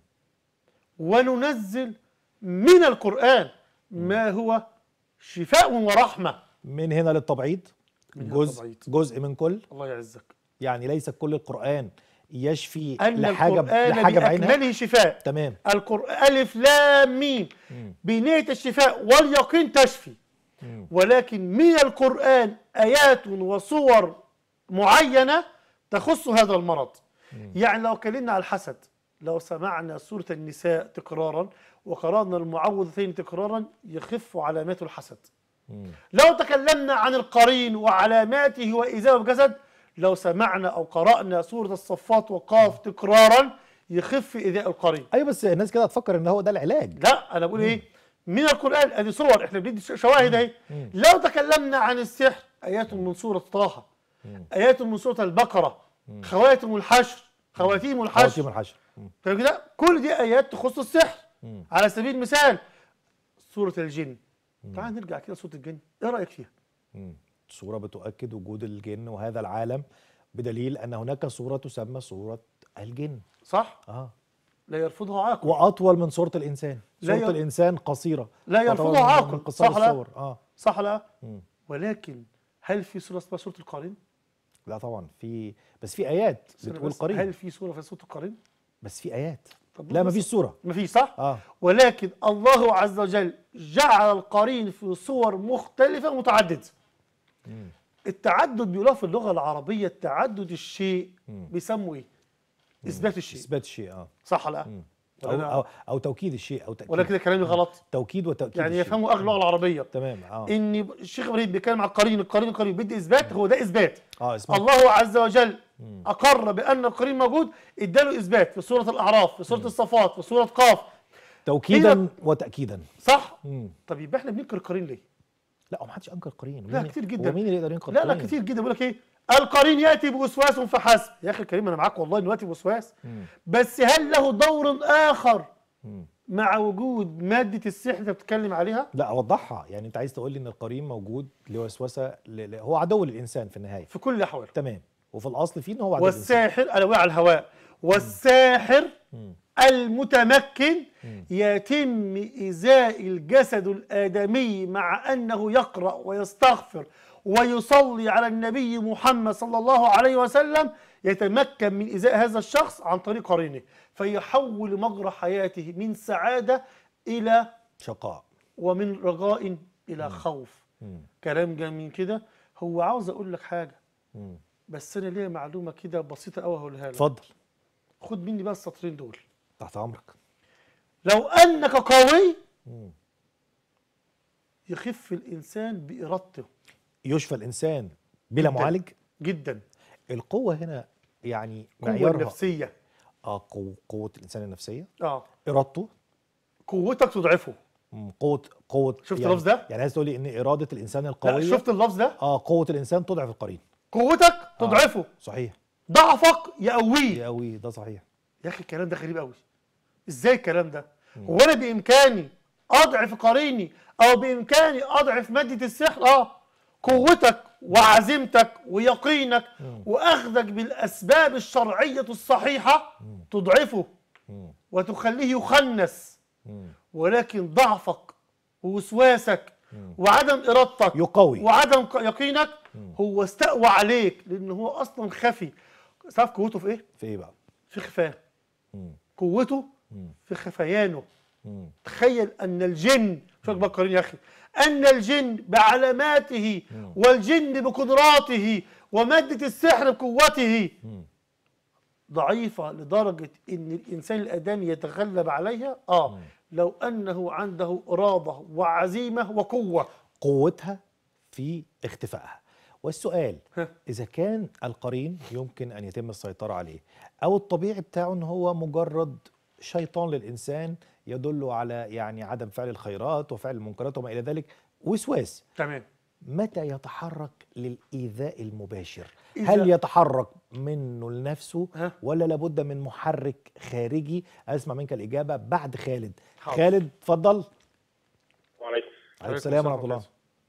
وننزل من القران ما هو شفاء ورحمه من هنا للتبعيض من هنا جزء للتبعيض. جزء من كل الله يعزك يعني ليس كل القرآن يشفي ان لحاجة القران لحاجة بعينها باكمله شفاء تمام القرآن ألف لام ميم بنية الشفاء واليقين تشفي ولكن من القرآن آيات وصور معينة تخص هذا المرض يعني لو اتكلمنا على الحسد لو سمعنا سورة النساء تكرارا وقرأنا المعوذتين تكرارا يخف علامات الحسد لو تكلمنا عن القرين وعلاماته وإزاءه بجسد لو سمعنا أو قرأنا سورة الصفات وقاف تكرارا يخف إيذاء القرين ايوه بس الناس كده هتفكر ان هو ده العلاج لا انا بقول ايه من القران ادي صور احنا بندي شواهد اهي لو تكلمنا عن السحر ايات من سوره طه ايات من سوره البقره خواتم الحشر خواتيم الحشر خواتيم الحشر مم. طيب كده كل دي ايات تخص السحر على سبيل المثال سوره الجن تعال نرجع كده سوره الجن ايه رايك فيها مم. صورة بتؤكد وجود الجن وهذا العالم بدليل ان هناك صورة تسمى صورة الجن صح اه لا يرفضها عاقل واطول من صورة الانسان لا صورة ي- الانسان قصيرة لا تعتبر يرفضها من- عاقل. من قصار صح لا؟ الصور اه صح لا مم. ولكن هل في سوره اسمها سوره القرين لا طبعا في بس في ايات استنى بتقول بس، قريب هل في سوره في سوره القرين بس في ايات طب لا بص- مفيش صورة ما فيش صح اه ولكن الله عز وجل جعل القرين في صور مختلفة متعددة التعدد بيقولوها في اللغة العربية تعدد الشيء بيسموا ايه؟ إثبات الشيء اثبات الشيء اه صح ولا لا؟ أو, ولا, أو, او توكيد الشيء او تاكيد ولا كده كلامي غلط توكيد وتاكيد يعني الشيء. يفهموا أغلى اللغة العربية تمام اه إن الشيخ إبراهيم بيتكلم على القرين القرين القرين بدي إثبات هو ده إثبات اه اسمع الله عز وجل أقر بأن القرين موجود اداله إثبات في سورة الأعراف في سورة الصفات في سورة قاف توكيدا إذا- وتاكيدا صح؟ مم. طب يبقى احنا بننكر القرين ليه؟ لا هو ما حدش انكر قرين لا مين- كتير جدا هو مين اللي يقدر ينكر لا لا قرين؟ كتير جدا بيقول لك ايه القرين ياتي بوسواس فحسب يا اخي الكريم انا معاك والله دلوقتي بوسواس بس هل له دور اخر مع وجود ماده السحر اللي بتتكلم عليها لا اوضحها يعني انت عايز تقول لي ان القرين موجود لوسوسه ل... ل- هو عدو للانسان في النهايه في كل الاحوال تمام وفي الاصل فيه ان هو عدو للإنسان. والساحر انا وقع على الهواء والساحر مم. المتمكن مم. يتم إزاء الجسد الآدمي مع أنه يقرأ ويستغفر ويصلي على النبي محمد صلى الله عليه وسلم يتمكن من إزاء هذا الشخص عن طريق قرينه فيحول مجرى حياته من سعادة إلى شقاء ومن رجاء إلى خوف مم. كلام جميل كده هو عاوز أقول لك حاجة مم. بس أنا ليا معلومة كده بسيطة أوي هقولها لك اتفضل خد مني بقى السطرين دول تحت امرك لو أنك قوي مم. يخف الإنسان بإرادته يشفى الانسان بلا جداً. معالج جدا القوه هنا يعني قوة معيارها نفسية اه قوه قوه الانسان النفسيه اه ارادته قوتك تضعفه مم، قوه قوه شفت يعني اللفظ ده؟ يعني عايز تقول لي ان اراده الانسان لا القويه شفت اللفظ ده اه قوه الانسان تضعف القرين قوتك تضعفه صحيح ضعفك يقويه يا قوي ده صحيح يا اخي الكلام ده غريب قوي ازاي الكلام ده هو انا بامكاني اضعف قريني او بامكاني اضعف ماده السحر اه قوتك وعزيمتك ويقينك واخذك بالاسباب الشرعيه الصحيحه تضعفه مم. وتخليه يخنس مم. ولكن ضعفك ووسواسك وعدم ارادتك يقوي وعدم ق- يقينك هو استقوى عليك لان هو اصلا خفي تعرف قوته في ايه؟ في ايه بقى في خفاه مم. قوته مم. في خفيانه مم. تخيل ان الجن شوف بقى قرين يا اخي ان الجن بعلاماته والجن بقدراته وماده السحر بقوته مم. ضعيفه لدرجه ان الانسان الادمي يتغلب عليها اه لو انه عنده اراده وعزيمه وقوه قوتها في اختفائها والسؤال ها. اذا كان القرين يمكن ان يتم السيطره عليه او الطبيعي بتاعه ان هو مجرد شيطان للانسان يدل على يعني عدم فعل الخيرات وفعل المنكرات وما الى ذلك وسواس تمام متى يتحرك للايذاء المباشر إذا- هل يتحرك منه لنفسه ها؟ ولا لابد من محرك خارجي اسمع منك الاجابه بعد خالد حاضر. خالد اتفضل وعليكم عليكم السلام ورحمه الله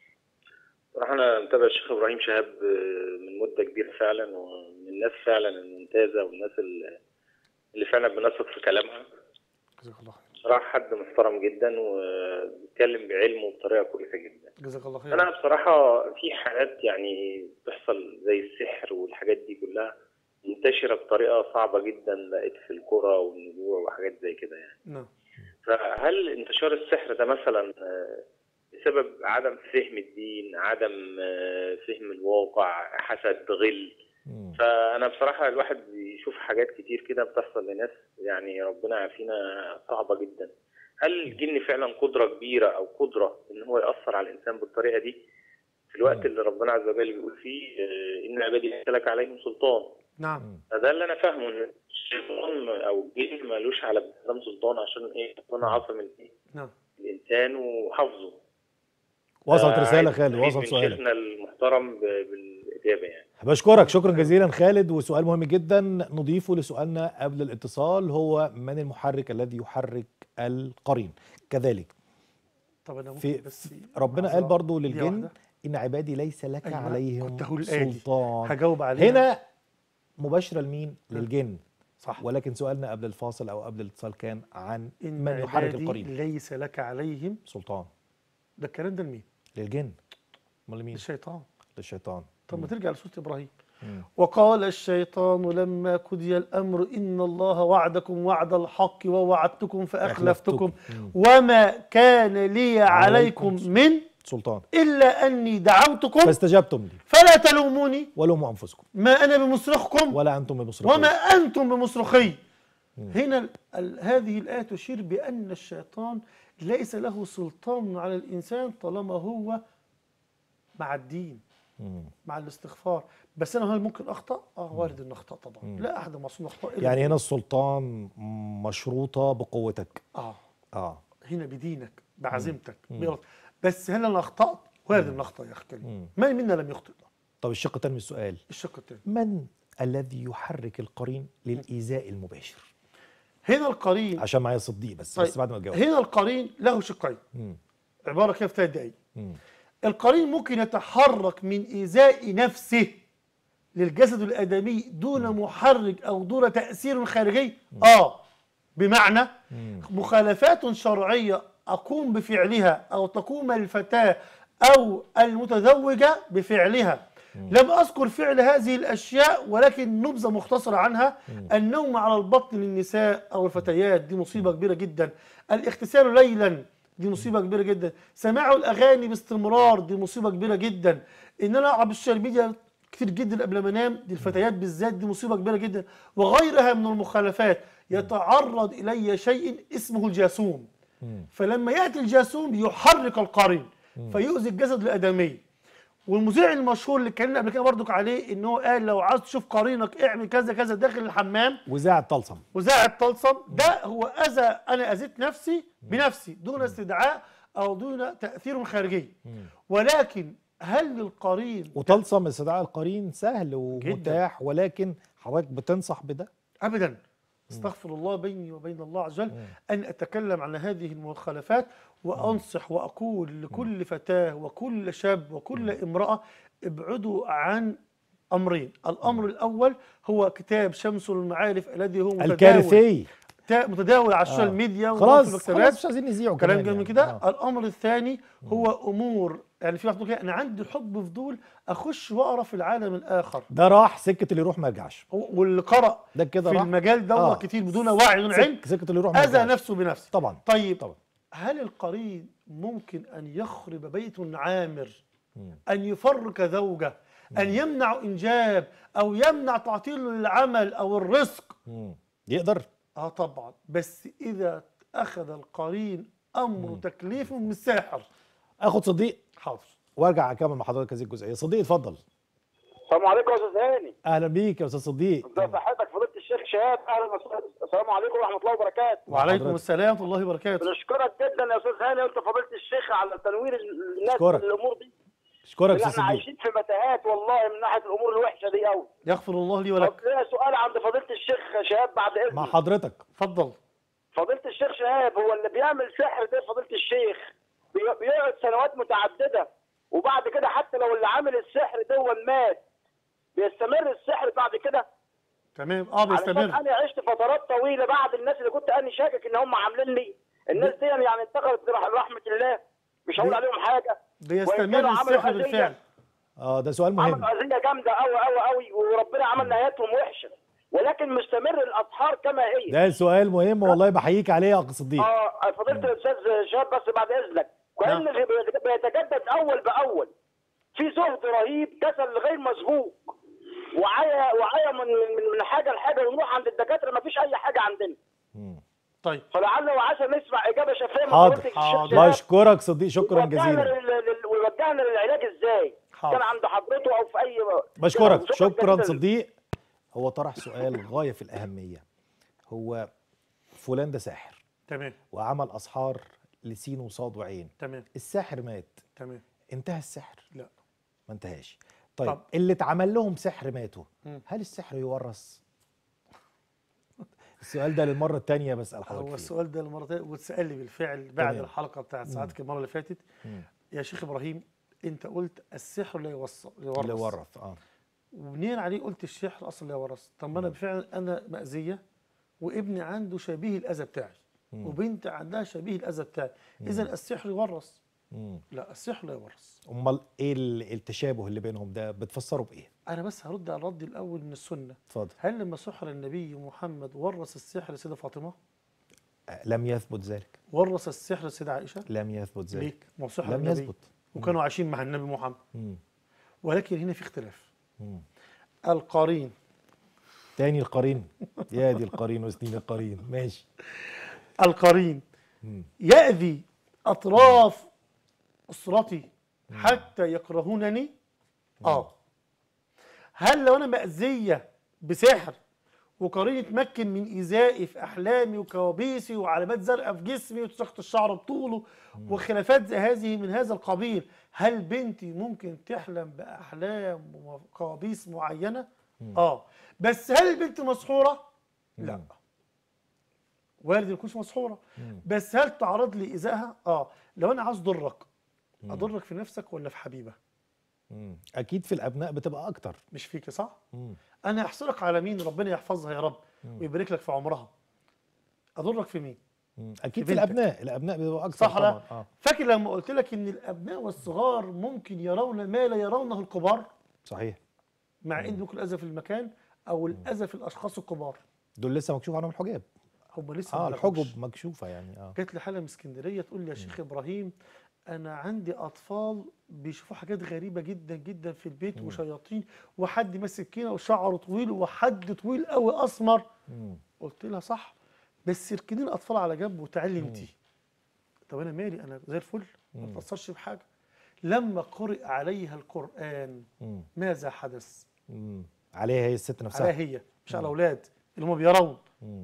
صراحة أنا متابع الشيخ إبراهيم شهاب آه، من مدة كبيرة فعلا ومن الناس فعلا الممتازة والناس اللي اللي فعلا بنثق في كلامها جزاك الله خير صراحة حد محترم جدا وبيتكلم بعلمه بطريقة كويسة جدا جزاك الله خير أنا بصراحة في حالات يعني بتحصل زي السحر والحاجات دي كلها منتشرة بطريقة صعبة جدا بقت في الكرة والنجوع وحاجات زي كده يعني نعم فهل انتشار السحر ده مثلا آه، بسبب عدم فهم الدين عدم آه، فهم الواقع حسد غل مم. فانا بصراحه الواحد بيشوف حاجات كتير كده بتحصل لناس يعني ربنا يعافينا صعبه جدا هل الجن فعلا قدره كبيره او قدره ان هو ياثر على الانسان بالطريقه دي في الوقت اللي ربنا عز وجل بيقول فيه آه، ان عبادي ليس لك عليهم سلطان نعم فده اللي انا فاهمه ان الشيطان او الجن مالوش على بني سلطان عشان ايه ربنا عاصم الايه نعم الانسان وحافظه وصلت آه، رساله عايز خالد أستفيد وصل من سؤالك شيخنا المحترم ب- بالاجابه يعني بشكرك شكرا جزيلا خالد وسؤال مهم جدا نضيفه لسؤالنا قبل الاتصال هو من المحرك الذي يحرك القرين كذلك طب انا ممكن في بس ربنا قال معذرة. برضو دقيقة للجن واحدة. ان عبادي ليس لك أيوة، عليهم كنت هقول الآية دي. سلطان هجاوب عليها هنا مباشره لمين للجن صح ولكن سؤالنا قبل الفاصل او قبل الاتصال كان عن ان من يحرك عبادي القرين ليس لك عليهم سلطان ده الكلام ده لمين؟ للجن امال لمين للشيطان للشيطان طب ما ترجع لسوره ابراهيم مم. وقال الشيطان لما قضي الامر ان الله وعدكم وعد الحق ووعدتكم فاخلفتكم مم. وما كان لي عليكم عليكم من سلطان الا اني دعوتكم فاستجبتم لي فلا تلوموني ولوموا انفسكم ما انا بمصرخكم ولا انتم بمصرخين وما انتم بمصرخي هنا ال- ال- هذه الايه تشير بان الشيطان ليس له سلطان على الانسان طالما هو مع الدين مم. مع الاستغفار بس انا هل ممكن اخطا اه وارد ان اخطا طبعا لا احد معصوم اخطاء إلا يعني هنا بالله. السلطان مشروطه بقوتك اه اه هنا بدينك بعزيمتك بإرادتك. بس هل انا اخطات وارد ان اخطا يا اخي كريم من منا لم يخطئ طب الشق الثاني من السؤال الشق الثاني من الذي يحرك القرين للايذاء المباشر هنا القرين عشان معايا صديق بس طيب بس بعد ما اتجوز هنا القرين له شقين مم. عباره كده في ثلاث دقايق مم. القرين ممكن يتحرك من إيذاء نفسه للجسد الآدمي دون محرك أو دون تأثير خارجي آه بمعنى مخالفات شرعية أقوم بفعلها أو تقوم الفتاة أو المتزوجة بفعلها لم أذكر فعل هذه الأشياء ولكن نبذة مختصرة عنها النوم على البطن للنساء أو الفتيات دي مصيبة كبيرة جدا الاغتسال ليلا دي مصيبة كبيرة جدا سماع الأغاني باستمرار دي مصيبة كبيرة جدا إن أنا ألعب السوشيال ميديا كتير جدا قبل ما انام دي الفتيات بالذات دي مصيبه كبيره جدا وغيرها من المخالفات يتعرض الي شيء اسمه الجاسوم فلما ياتي الجاسوم يحرك القرين فيؤذي الجسد الادمي والمذيع المشهور اللي اتكلمنا قبل كده برضك عليه ان هو قال لو عايز تشوف قرينك اعمل كذا كذا داخل الحمام وزاع الطلسم وزاع الطلسم ده هو اذى انا اذيت نفسي بنفسي دون استدعاء او دون تاثير خارجي ولكن هل للقرين وطلسم استدعاء القرين سهل ومتاح ولكن حضرتك بتنصح بده ابدا استغفر الله بيني وبين الله عز وجل ان اتكلم عن هذه المخالفات وانصح واقول لكل فتاه وكل شاب وكل امراه ابعدوا عن امرين الامر الاول هو كتاب شمس المعارف الذي هو متداول الكارثي تا- متداول على السوشيال آه. ميديا وفي خلاص المكتبات خلاص مش عايزين نذيعه كلام كمان جميل يعني. كده آه. الامر الثاني هو امور يعني في واحد بيقول كده انا عندي حب فضول اخش واقرا في العالم الاخر ده راح سكه اللي يروح ما يرجعش هو- واللي قرأ ده كده في راح المجال ده آه. كتير بدون وعي بدون علم سك- سكه اللي يروح ما اذى يرجعش نفسه بنفسه طبعا طيب طبعا هل القرين ممكن ان يخرب بيت عامر ان يفرق زوجه ان يمنع انجاب او يمنع تعطيل العمل او الرزق مم. يقدر اه طبعا بس اذا اخذ القرين امر تكليف من الساحر اخد صديق حاضر وارجع اكمل مع حضرتك هذه الجزئيه صديق اتفضل السلام عليكم يا استاذ هاني اهلا بيك يا استاذ صديق ازي صحتك فضيله الشيخ شهاب اهلا وسهلا السلام عليكم ورحمه الله وبركاته وعليكم حضرتك. السلام ورحمه الله وبركاته بنشكرك جدا يا استاذ هاني وانت فضيله الشيخ على تنوير الناس أشكرك. الامور دي اشكرك يا اللي استاذ احنا صديق عايشين في متاهات والله من ناحيه الامور الوحشه دي قوي يغفر الله لي طب ولك ليا سؤال عند فضيله الشيخ شهاب بعد مع اذنك حضرتك اتفضل فضيله الشيخ شهاب هو اللي بيعمل سحر ده فضيله الشيخ بي- بيقعد سنوات متعدده وبعد كده حتى لو اللي عامل السحر ده مات بيستمر السحر بعد كده تمام اه علشان بيستمر انا عشت فترات طويله بعد الناس اللي كنت انا شاكك ان هم عاملين لي الناس دي يعني انتقلت لرحمه الله مش هقول بي- عليهم حاجه بيستمر وإن كانوا عملوا السحر أذية. بالفعل اه ده سؤال مهم عملوا اذيه جامده قوي قوي قوي وربنا عمل نهايتهم وحشه ولكن مستمر الاسحار كما هي ده سؤال مهم والله بحييك عليه يا اخ صديق اه فضيله الاستاذ شهاب بس بعد اذنك كان نعم. بيتجدد اول باول في زهد رهيب كسل غير مسبوق وعيا وعيا من من من حاجه لحاجه ونروح عند الدكاتره ما فيش اي حاجه عندنا طيب فلعل وعسى نسمع اجابه شفافيه من حاضر فضيلة الشيخ حاضر. الله شهاب. يشكرك صديق شكرا ويوجهنا جزيلا لل- لل- ويوجهنا للعلاج ازاي حاضر. كان عند حضرته او في اي بشكرك كده. شكرا جزيلا. صديق هو طرح سؤال غايه في الاهميه هو فلان ده ساحر تمام وعمل اسحار لسين وصاد وعين تمام الساحر مات تمام انتهى السحر لا ما انتهاش طيب طب. اللي اتعمل لهم سحر ماتوا مم. هل السحر يورث السؤال ده للمره الثانيه بسال حضرتك هو فيه. السؤال ده المره تانية واتسال لي بالفعل بعد تمام. الحلقه بتاعت ساعتك المره اللي فاتت مم. يا شيخ ابراهيم انت قلت السحر لا يوصل اللي ورث اه ومنين عليه قلت السحر اصلا لا يورث طب ما انا بالفعل انا مأذيه وابني عنده شبيه الاذى بتاعي وبنت عندها شبيه الاذى بتاعي اذا السحر يورث مم. لا السحر لا يورث امال ايه ال- التشابه اللي بينهم ده بتفسره بايه انا بس هرد على الرد الاول من السنه اتفضل هل لما سحر النبي محمد ورث السحر لسيدة فاطمه آه، لم يثبت ذلك ورث السحر لسيدة عائشه لم يثبت ذلك ليك ما هو سحر لم النبي يثبت وكانوا عايشين مع النبي محمد مم. ولكن هنا في اختلاف مم. القرين تاني القرين يا دي القرين وسنين القرين ماشي القرين مم. يأذي أطراف أسرتي حتى يكرهونني آه هل لو أنا مأذية بسحر وقرين يتمكن من إيذائي في أحلامي وكوابيسي وعلامات زرقاء في جسمي وتسقط الشعر بطوله وخلافات زي هذه من هذا القبيل هل بنتي ممكن تحلم بأحلام وكوابيس معينة؟ آه بس هل البنت مسحورة؟ لا وارد ما تكونش مسحوره بس هل تعرض لي ايذائها اه لو انا عاوز اضرك اضرك في نفسك ولا في حبيبه مم. اكيد في الابناء بتبقى اكتر مش فيك صح مم. انا هحصرك على مين ربنا يحفظها يا رب ويبارك لك في عمرها اضرك في مين مم. اكيد في في بنتك. الابناء الابناء بيبقوا اكتر صح لا طبعا اه فاكر لما قلت لك ان الابناء والصغار ممكن يرون ما لا يرونه الكبار صحيح مع ان ممكن الاذى في المكان او الاذى في الاشخاص الكبار دول لسه مكشوف عنهم الحجاب هم لسه اه ما بلغوش. الحجب مكشوفه يعني اه جات لي حاله من اسكندريه تقول لي يا شيخ ابراهيم انا عندي اطفال بيشوفوا حاجات غريبه جدا جدا في البيت وشياطين وحد ماسك كينه وشعره طويل وحد طويل قوي اسمر مم. قلت لها صح بس اركني الاطفال على جنب وتعالي انت طب انا مالي انا زي الفل ما اتاثرش بحاجه لما قرئ عليها القران مم. ماذا حدث مم. عليها هي الست نفسها عليها هي مش على الاولاد اللي هم بيرون مم.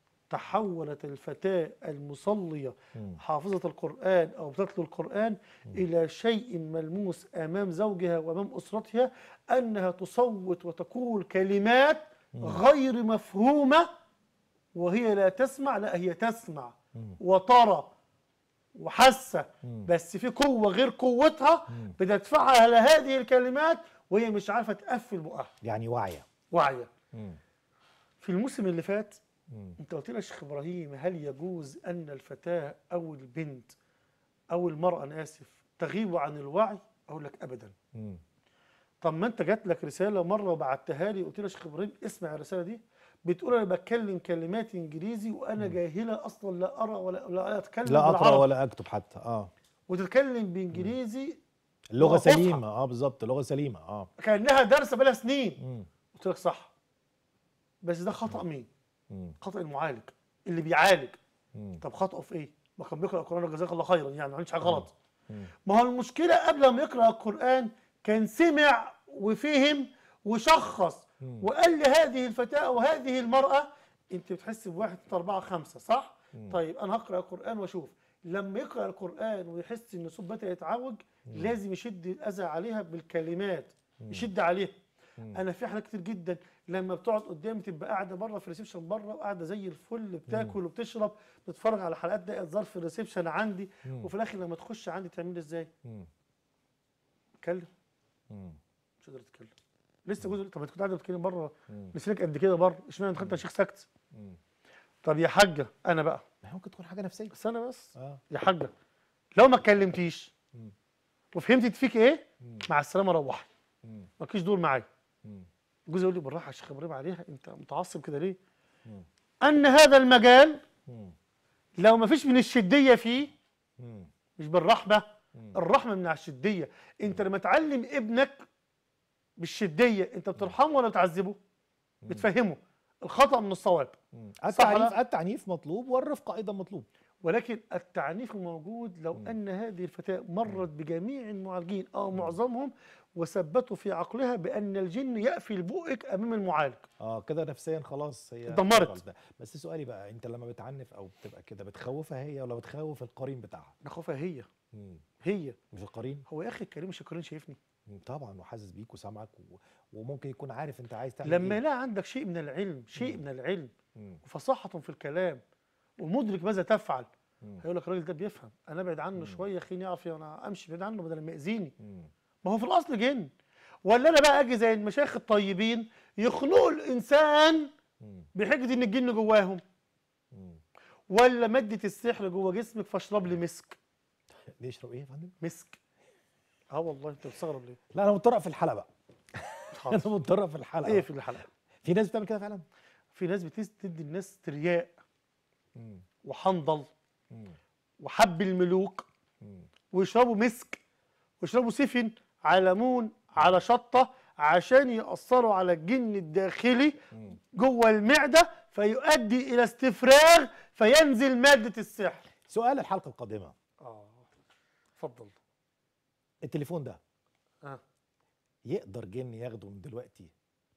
تحولت الفتاة المصلية مم. حافظة القرآن أو بتتلو القرآن إلى شيء ملموس أمام زوجها وأمام أسرتها أنها تصوت وتقول كلمات غير مفهومة وهي لا تسمع لا هي تسمع وترى وحاسة بس في قوة غير قوتها بتدفعها على هذه الكلمات وهي مش عارفة تقفل بقها يعني واعيه واعية مم. في الموسم اللي فات مم. انت قلت لي يا شيخ ابراهيم هل يجوز ان الفتاه او البنت او المراه انا اسف تغيب عن الوعي اقول لك ابدا مم. طب ما انت جات لك رساله مره وبعتها لي قلت لي يا شيخ ابراهيم اسمع الرساله دي بتقول انا بتكلم كلمات انجليزي وانا جاهله اصلا لا ارى ولا لا اتكلم لا اقرا بالعربي. ولا اكتب حتى اه وتتكلم بانجليزي اللغه فصحى. سليمه اه بالظبط لغه سليمه اه كانها دارسه بقالها سنين مم. قلت لك صح بس ده خطا مين؟ مم. خطا المعالج اللي بيعالج مم. طب خطأه في ايه؟ ما كان بيقرأ القرآن جزاك الله خيرا يعني ما عملش حاجة غلط مم. ما هو المشكلة قبل ما يقرأ القرآن كان سمع وفهم وشخص وقال لهذه الفتاة وهذه المرأة انت بتحس بواحد اتنين أربعة خمسة صح؟ طيب أنا هقرأ القرآن وأشوف لما يقرأ القرآن ويحس إن الصوت بدأ يتعوج لازم يشد الأذى عليها بالكلمات يشد عليها انا في حالات كتير جدا لما بتقعد قدامي تبقى قاعده بره في الريسبشن بره وقاعده زي الفل بتاكل وبتشرب بتتفرج على حلقات دقائق ظرف في الريسبشن عندي وفي الاخر لما تخش عندي تعمل لي ازاي؟ مم. اتكلم مم. مش قادر تتكلم لسه جزء طب انت كنت قاعده بتتكلم بره لسانك قد كده بره اشمعنى دخلت يا شيخ سكت؟ طب يا حاجه انا بقى ما هي ممكن تكون حاجه نفسيه بس انا بس اه يا حاجه لو ما اتكلمتيش وفهمت فيك ايه مع السلامه روحي مم. مالكيش دور معايا مم. جوزي يقول لي بالراحه يا شيخ ابراهيم عليها انت متعصب كده ليه؟ ان هذا المجال مم. لو ما فيش من الشديه فيه مم. مش بالرحمه الرحمه من على الشديه انت لما تعلم ابنك بالشديه انت بترحمه ولا بتعذبه؟ بتفهمه الخطا من الصواب مم. صح التعنيف ولا؟ التعنيف مطلوب والرفق ايضا مطلوب ولكن التعنيف موجود لو ان هذه الفتاه مرت بجميع المعالجين او معظمهم وثبتوا في عقلها بان الجن يقفل بؤك امام المعالج اه كده نفسيا خلاص هي اتدمرت. خلاص ده. بس سؤالي بقى انت لما بتعنف او بتبقى كده بتخوفها هي ولا بتخوف القرين بتاعها نخافها هي مم. هي مش القرين هو يا اخي الكريم مش الكريم شايفني مم. طبعا وحاسس بيك وسامعك و... وممكن يكون عارف انت عايز تعمل لما ايه لا عندك شيء من العلم شيء من العلم مم. وفصاحة في الكلام ومدرك ماذا تفعل مم. هيقول لك الراجل ده بيفهم انا ابعد عنه شويه خليني يعرف انا امشي بعيد عنه بدل ما ياذيني مم. ما هو في الاصل جن ولا انا بقى اجي زي المشايخ الطيبين يخنقوا الانسان مم. بحجه ان الجن جواهم مم. ولا ماده السحر جوه جسمك فاشرب لي مسك ليه يشرب ايه يا فندم؟ مسك اه والله انت بتستغرب ليه؟ لا انا متطرق في الحلقه بقى انا حاضر. متطرق في الحلقه ايه بقى. في الحلقه؟ في ناس بتعمل كده فعلا في ناس بتس- تدي الناس ترياق مم. وحنظل مم. وحب الملوك مم. ويشربوا مسك ويشربوا سفن على ليمون على شطه عشان يأثروا على الجن الداخلي مم. جوه المعده فيؤدي الى استفراغ فينزل ماده السحر. سؤال الحلقه القادمه اه اتفضل. التليفون ده اه يقدر جن ياخده من دلوقتي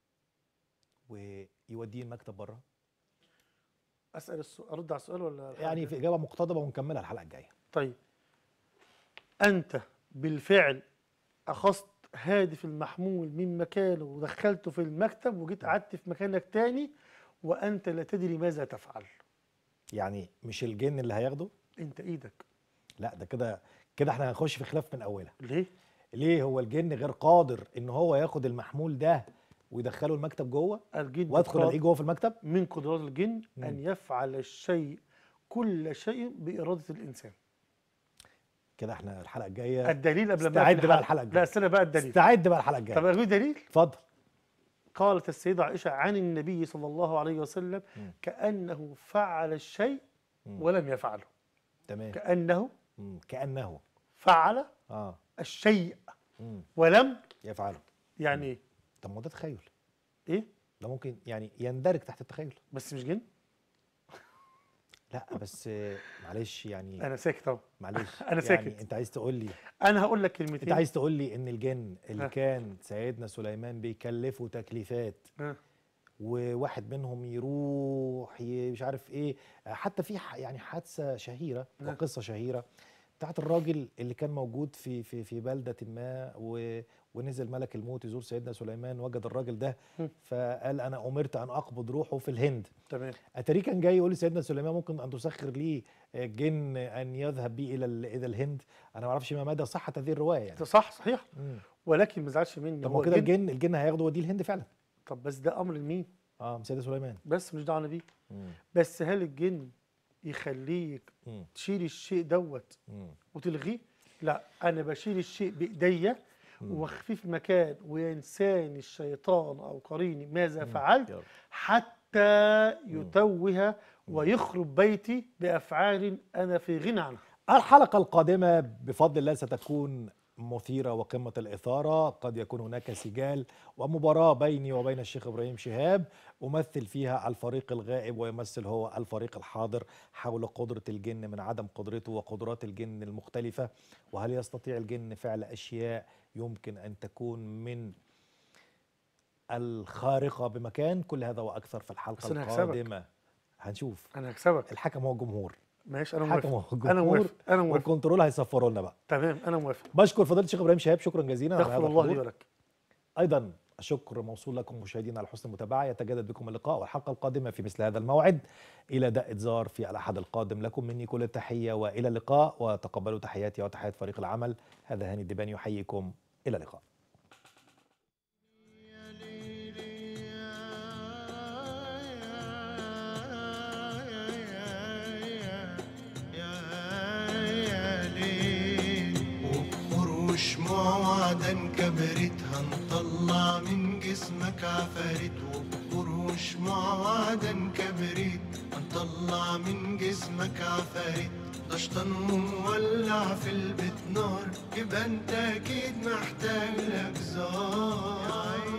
ويوديه المكتب بره اسال السؤال ارد على السؤال ولا يعني في اجابه مقتضبه ونكملها الحلقه الجايه طيب انت بالفعل اخذت هادف المحمول من مكانه ودخلته في المكتب وجيت قعدت في مكانك تاني وانت لا تدري ماذا تفعل يعني مش الجن اللي هياخده انت ايدك لا ده كده كده احنا هنخش في خلاف من اولها ليه ليه هو الجن غير قادر ان هو ياخد المحمول ده ويدخله المكتب جوه الجن وادخل قادر الاقيه جوه في المكتب من قدرات الجن مم. ان يفعل الشيء كل شيء باراده الانسان كده احنا الحلقه الجايه الدليل قبل ما استعد أقفل بقى الحلقة لا الجاية. استنى بقى الدليل استعد بقى الحلقه طب الجايه اقول دليل اتفضل قالت السيدة عائشة عن النبي صلى الله عليه وسلم مم. كأنه فعل الشيء مم. ولم يفعله تمام كأنه مم. كانه فعل اه الشيء مم. ولم يفعله يعني ايه طب ما هو ده تخيل ايه ده ممكن يعني يندرج تحت التخيل بس مش جن لا بس آه، معلش يعني انا ساكت اهو معلش أنا يعني ساكت. انت عايز تقول لي انا هقول لك انت كلمتين عايز تقول لي ان الجن اللي ها. كان سيدنا سليمان بيكلفه تكليفات ها. وواحد منهم يروح ي- مش عارف ايه حتى في ح- يعني حادثه شهيره نعم. وقصه شهيره بتاعت الراجل اللي كان موجود في في في بلده ما و ونزل ملك الموت يزور سيدنا سليمان وجد الراجل ده هم. فقال انا امرت ان اقبض روحه في الهند تمام اتاريه كان جاي يقول لسيدنا سليمان ممكن ان تسخر لي جن ان يذهب بي الى ال- الى الهند انا ما اعرفش ما مدى صحه هذه الروايه يعني ده صح صحيح مم. ولكن ما تزعلش مني طب ما هو هو كده جن. الجن الجن هياخده وديه الهند فعلا طب بس ده امر لمين اه سيدنا سليمان بس مش دعوه بيه مم. بس هل الجن يخليك مم. تشيل الشيء دوت مم. وتلغيه لا انا بشيل الشيء بايديا واخفيه في مكان وينساني الشيطان او قريني ماذا فعلت يلا. حتى يتوه ويخرب بيتي بافعال انا في غنى عنها الحلقة القادمة بفضل الله ستكون مثيرة وقمة الإثارة قد يكون هناك سجال ومباراة بيني وبين الشيخ إبراهيم شهاب أمثل فيها الفريق الغائب ويمثل هو الفريق الحاضر حول قدرة الجن من عدم قدرته وقدرات الجن المختلفة وهل يستطيع الجن فعل أشياء يمكن أن تكون من الخارقة بمكان كل هذا وأكثر في الحلقة بس أنا هكسبك. القادمة هنشوف انا هكسبك الحكم هو الجمهور ماشي انا الحكم موافق هو انا الجمهور موافق انا موافق والكنترول هيصفروا لنا بقى تمام انا موافق بشكر فضيله الشيخ ابراهيم شهاب شكرا جزيلا على هذا يغفر الله لي الحضور ولك ايضا الشكر موصول لكم مشاهدينا على حسن المتابعه يتجدد بكم اللقاء والحلقه القادمه في مثل هذا الموعد الى داء زار في الاحد القادم لكم مني كل التحيه والى اللقاء وتقبلوا تحياتي وتحيات فريق العمل هذا هاني الدباني يحييكم الى اللقاء وبخروش موعدا كبرت هنطلع من جسمك عفاريت وبخروش موعدا كبرت هنطلع من جسمك عفاريت ده شطان ومولع في البيت نار يبقى انت اكيد محتاج لك زار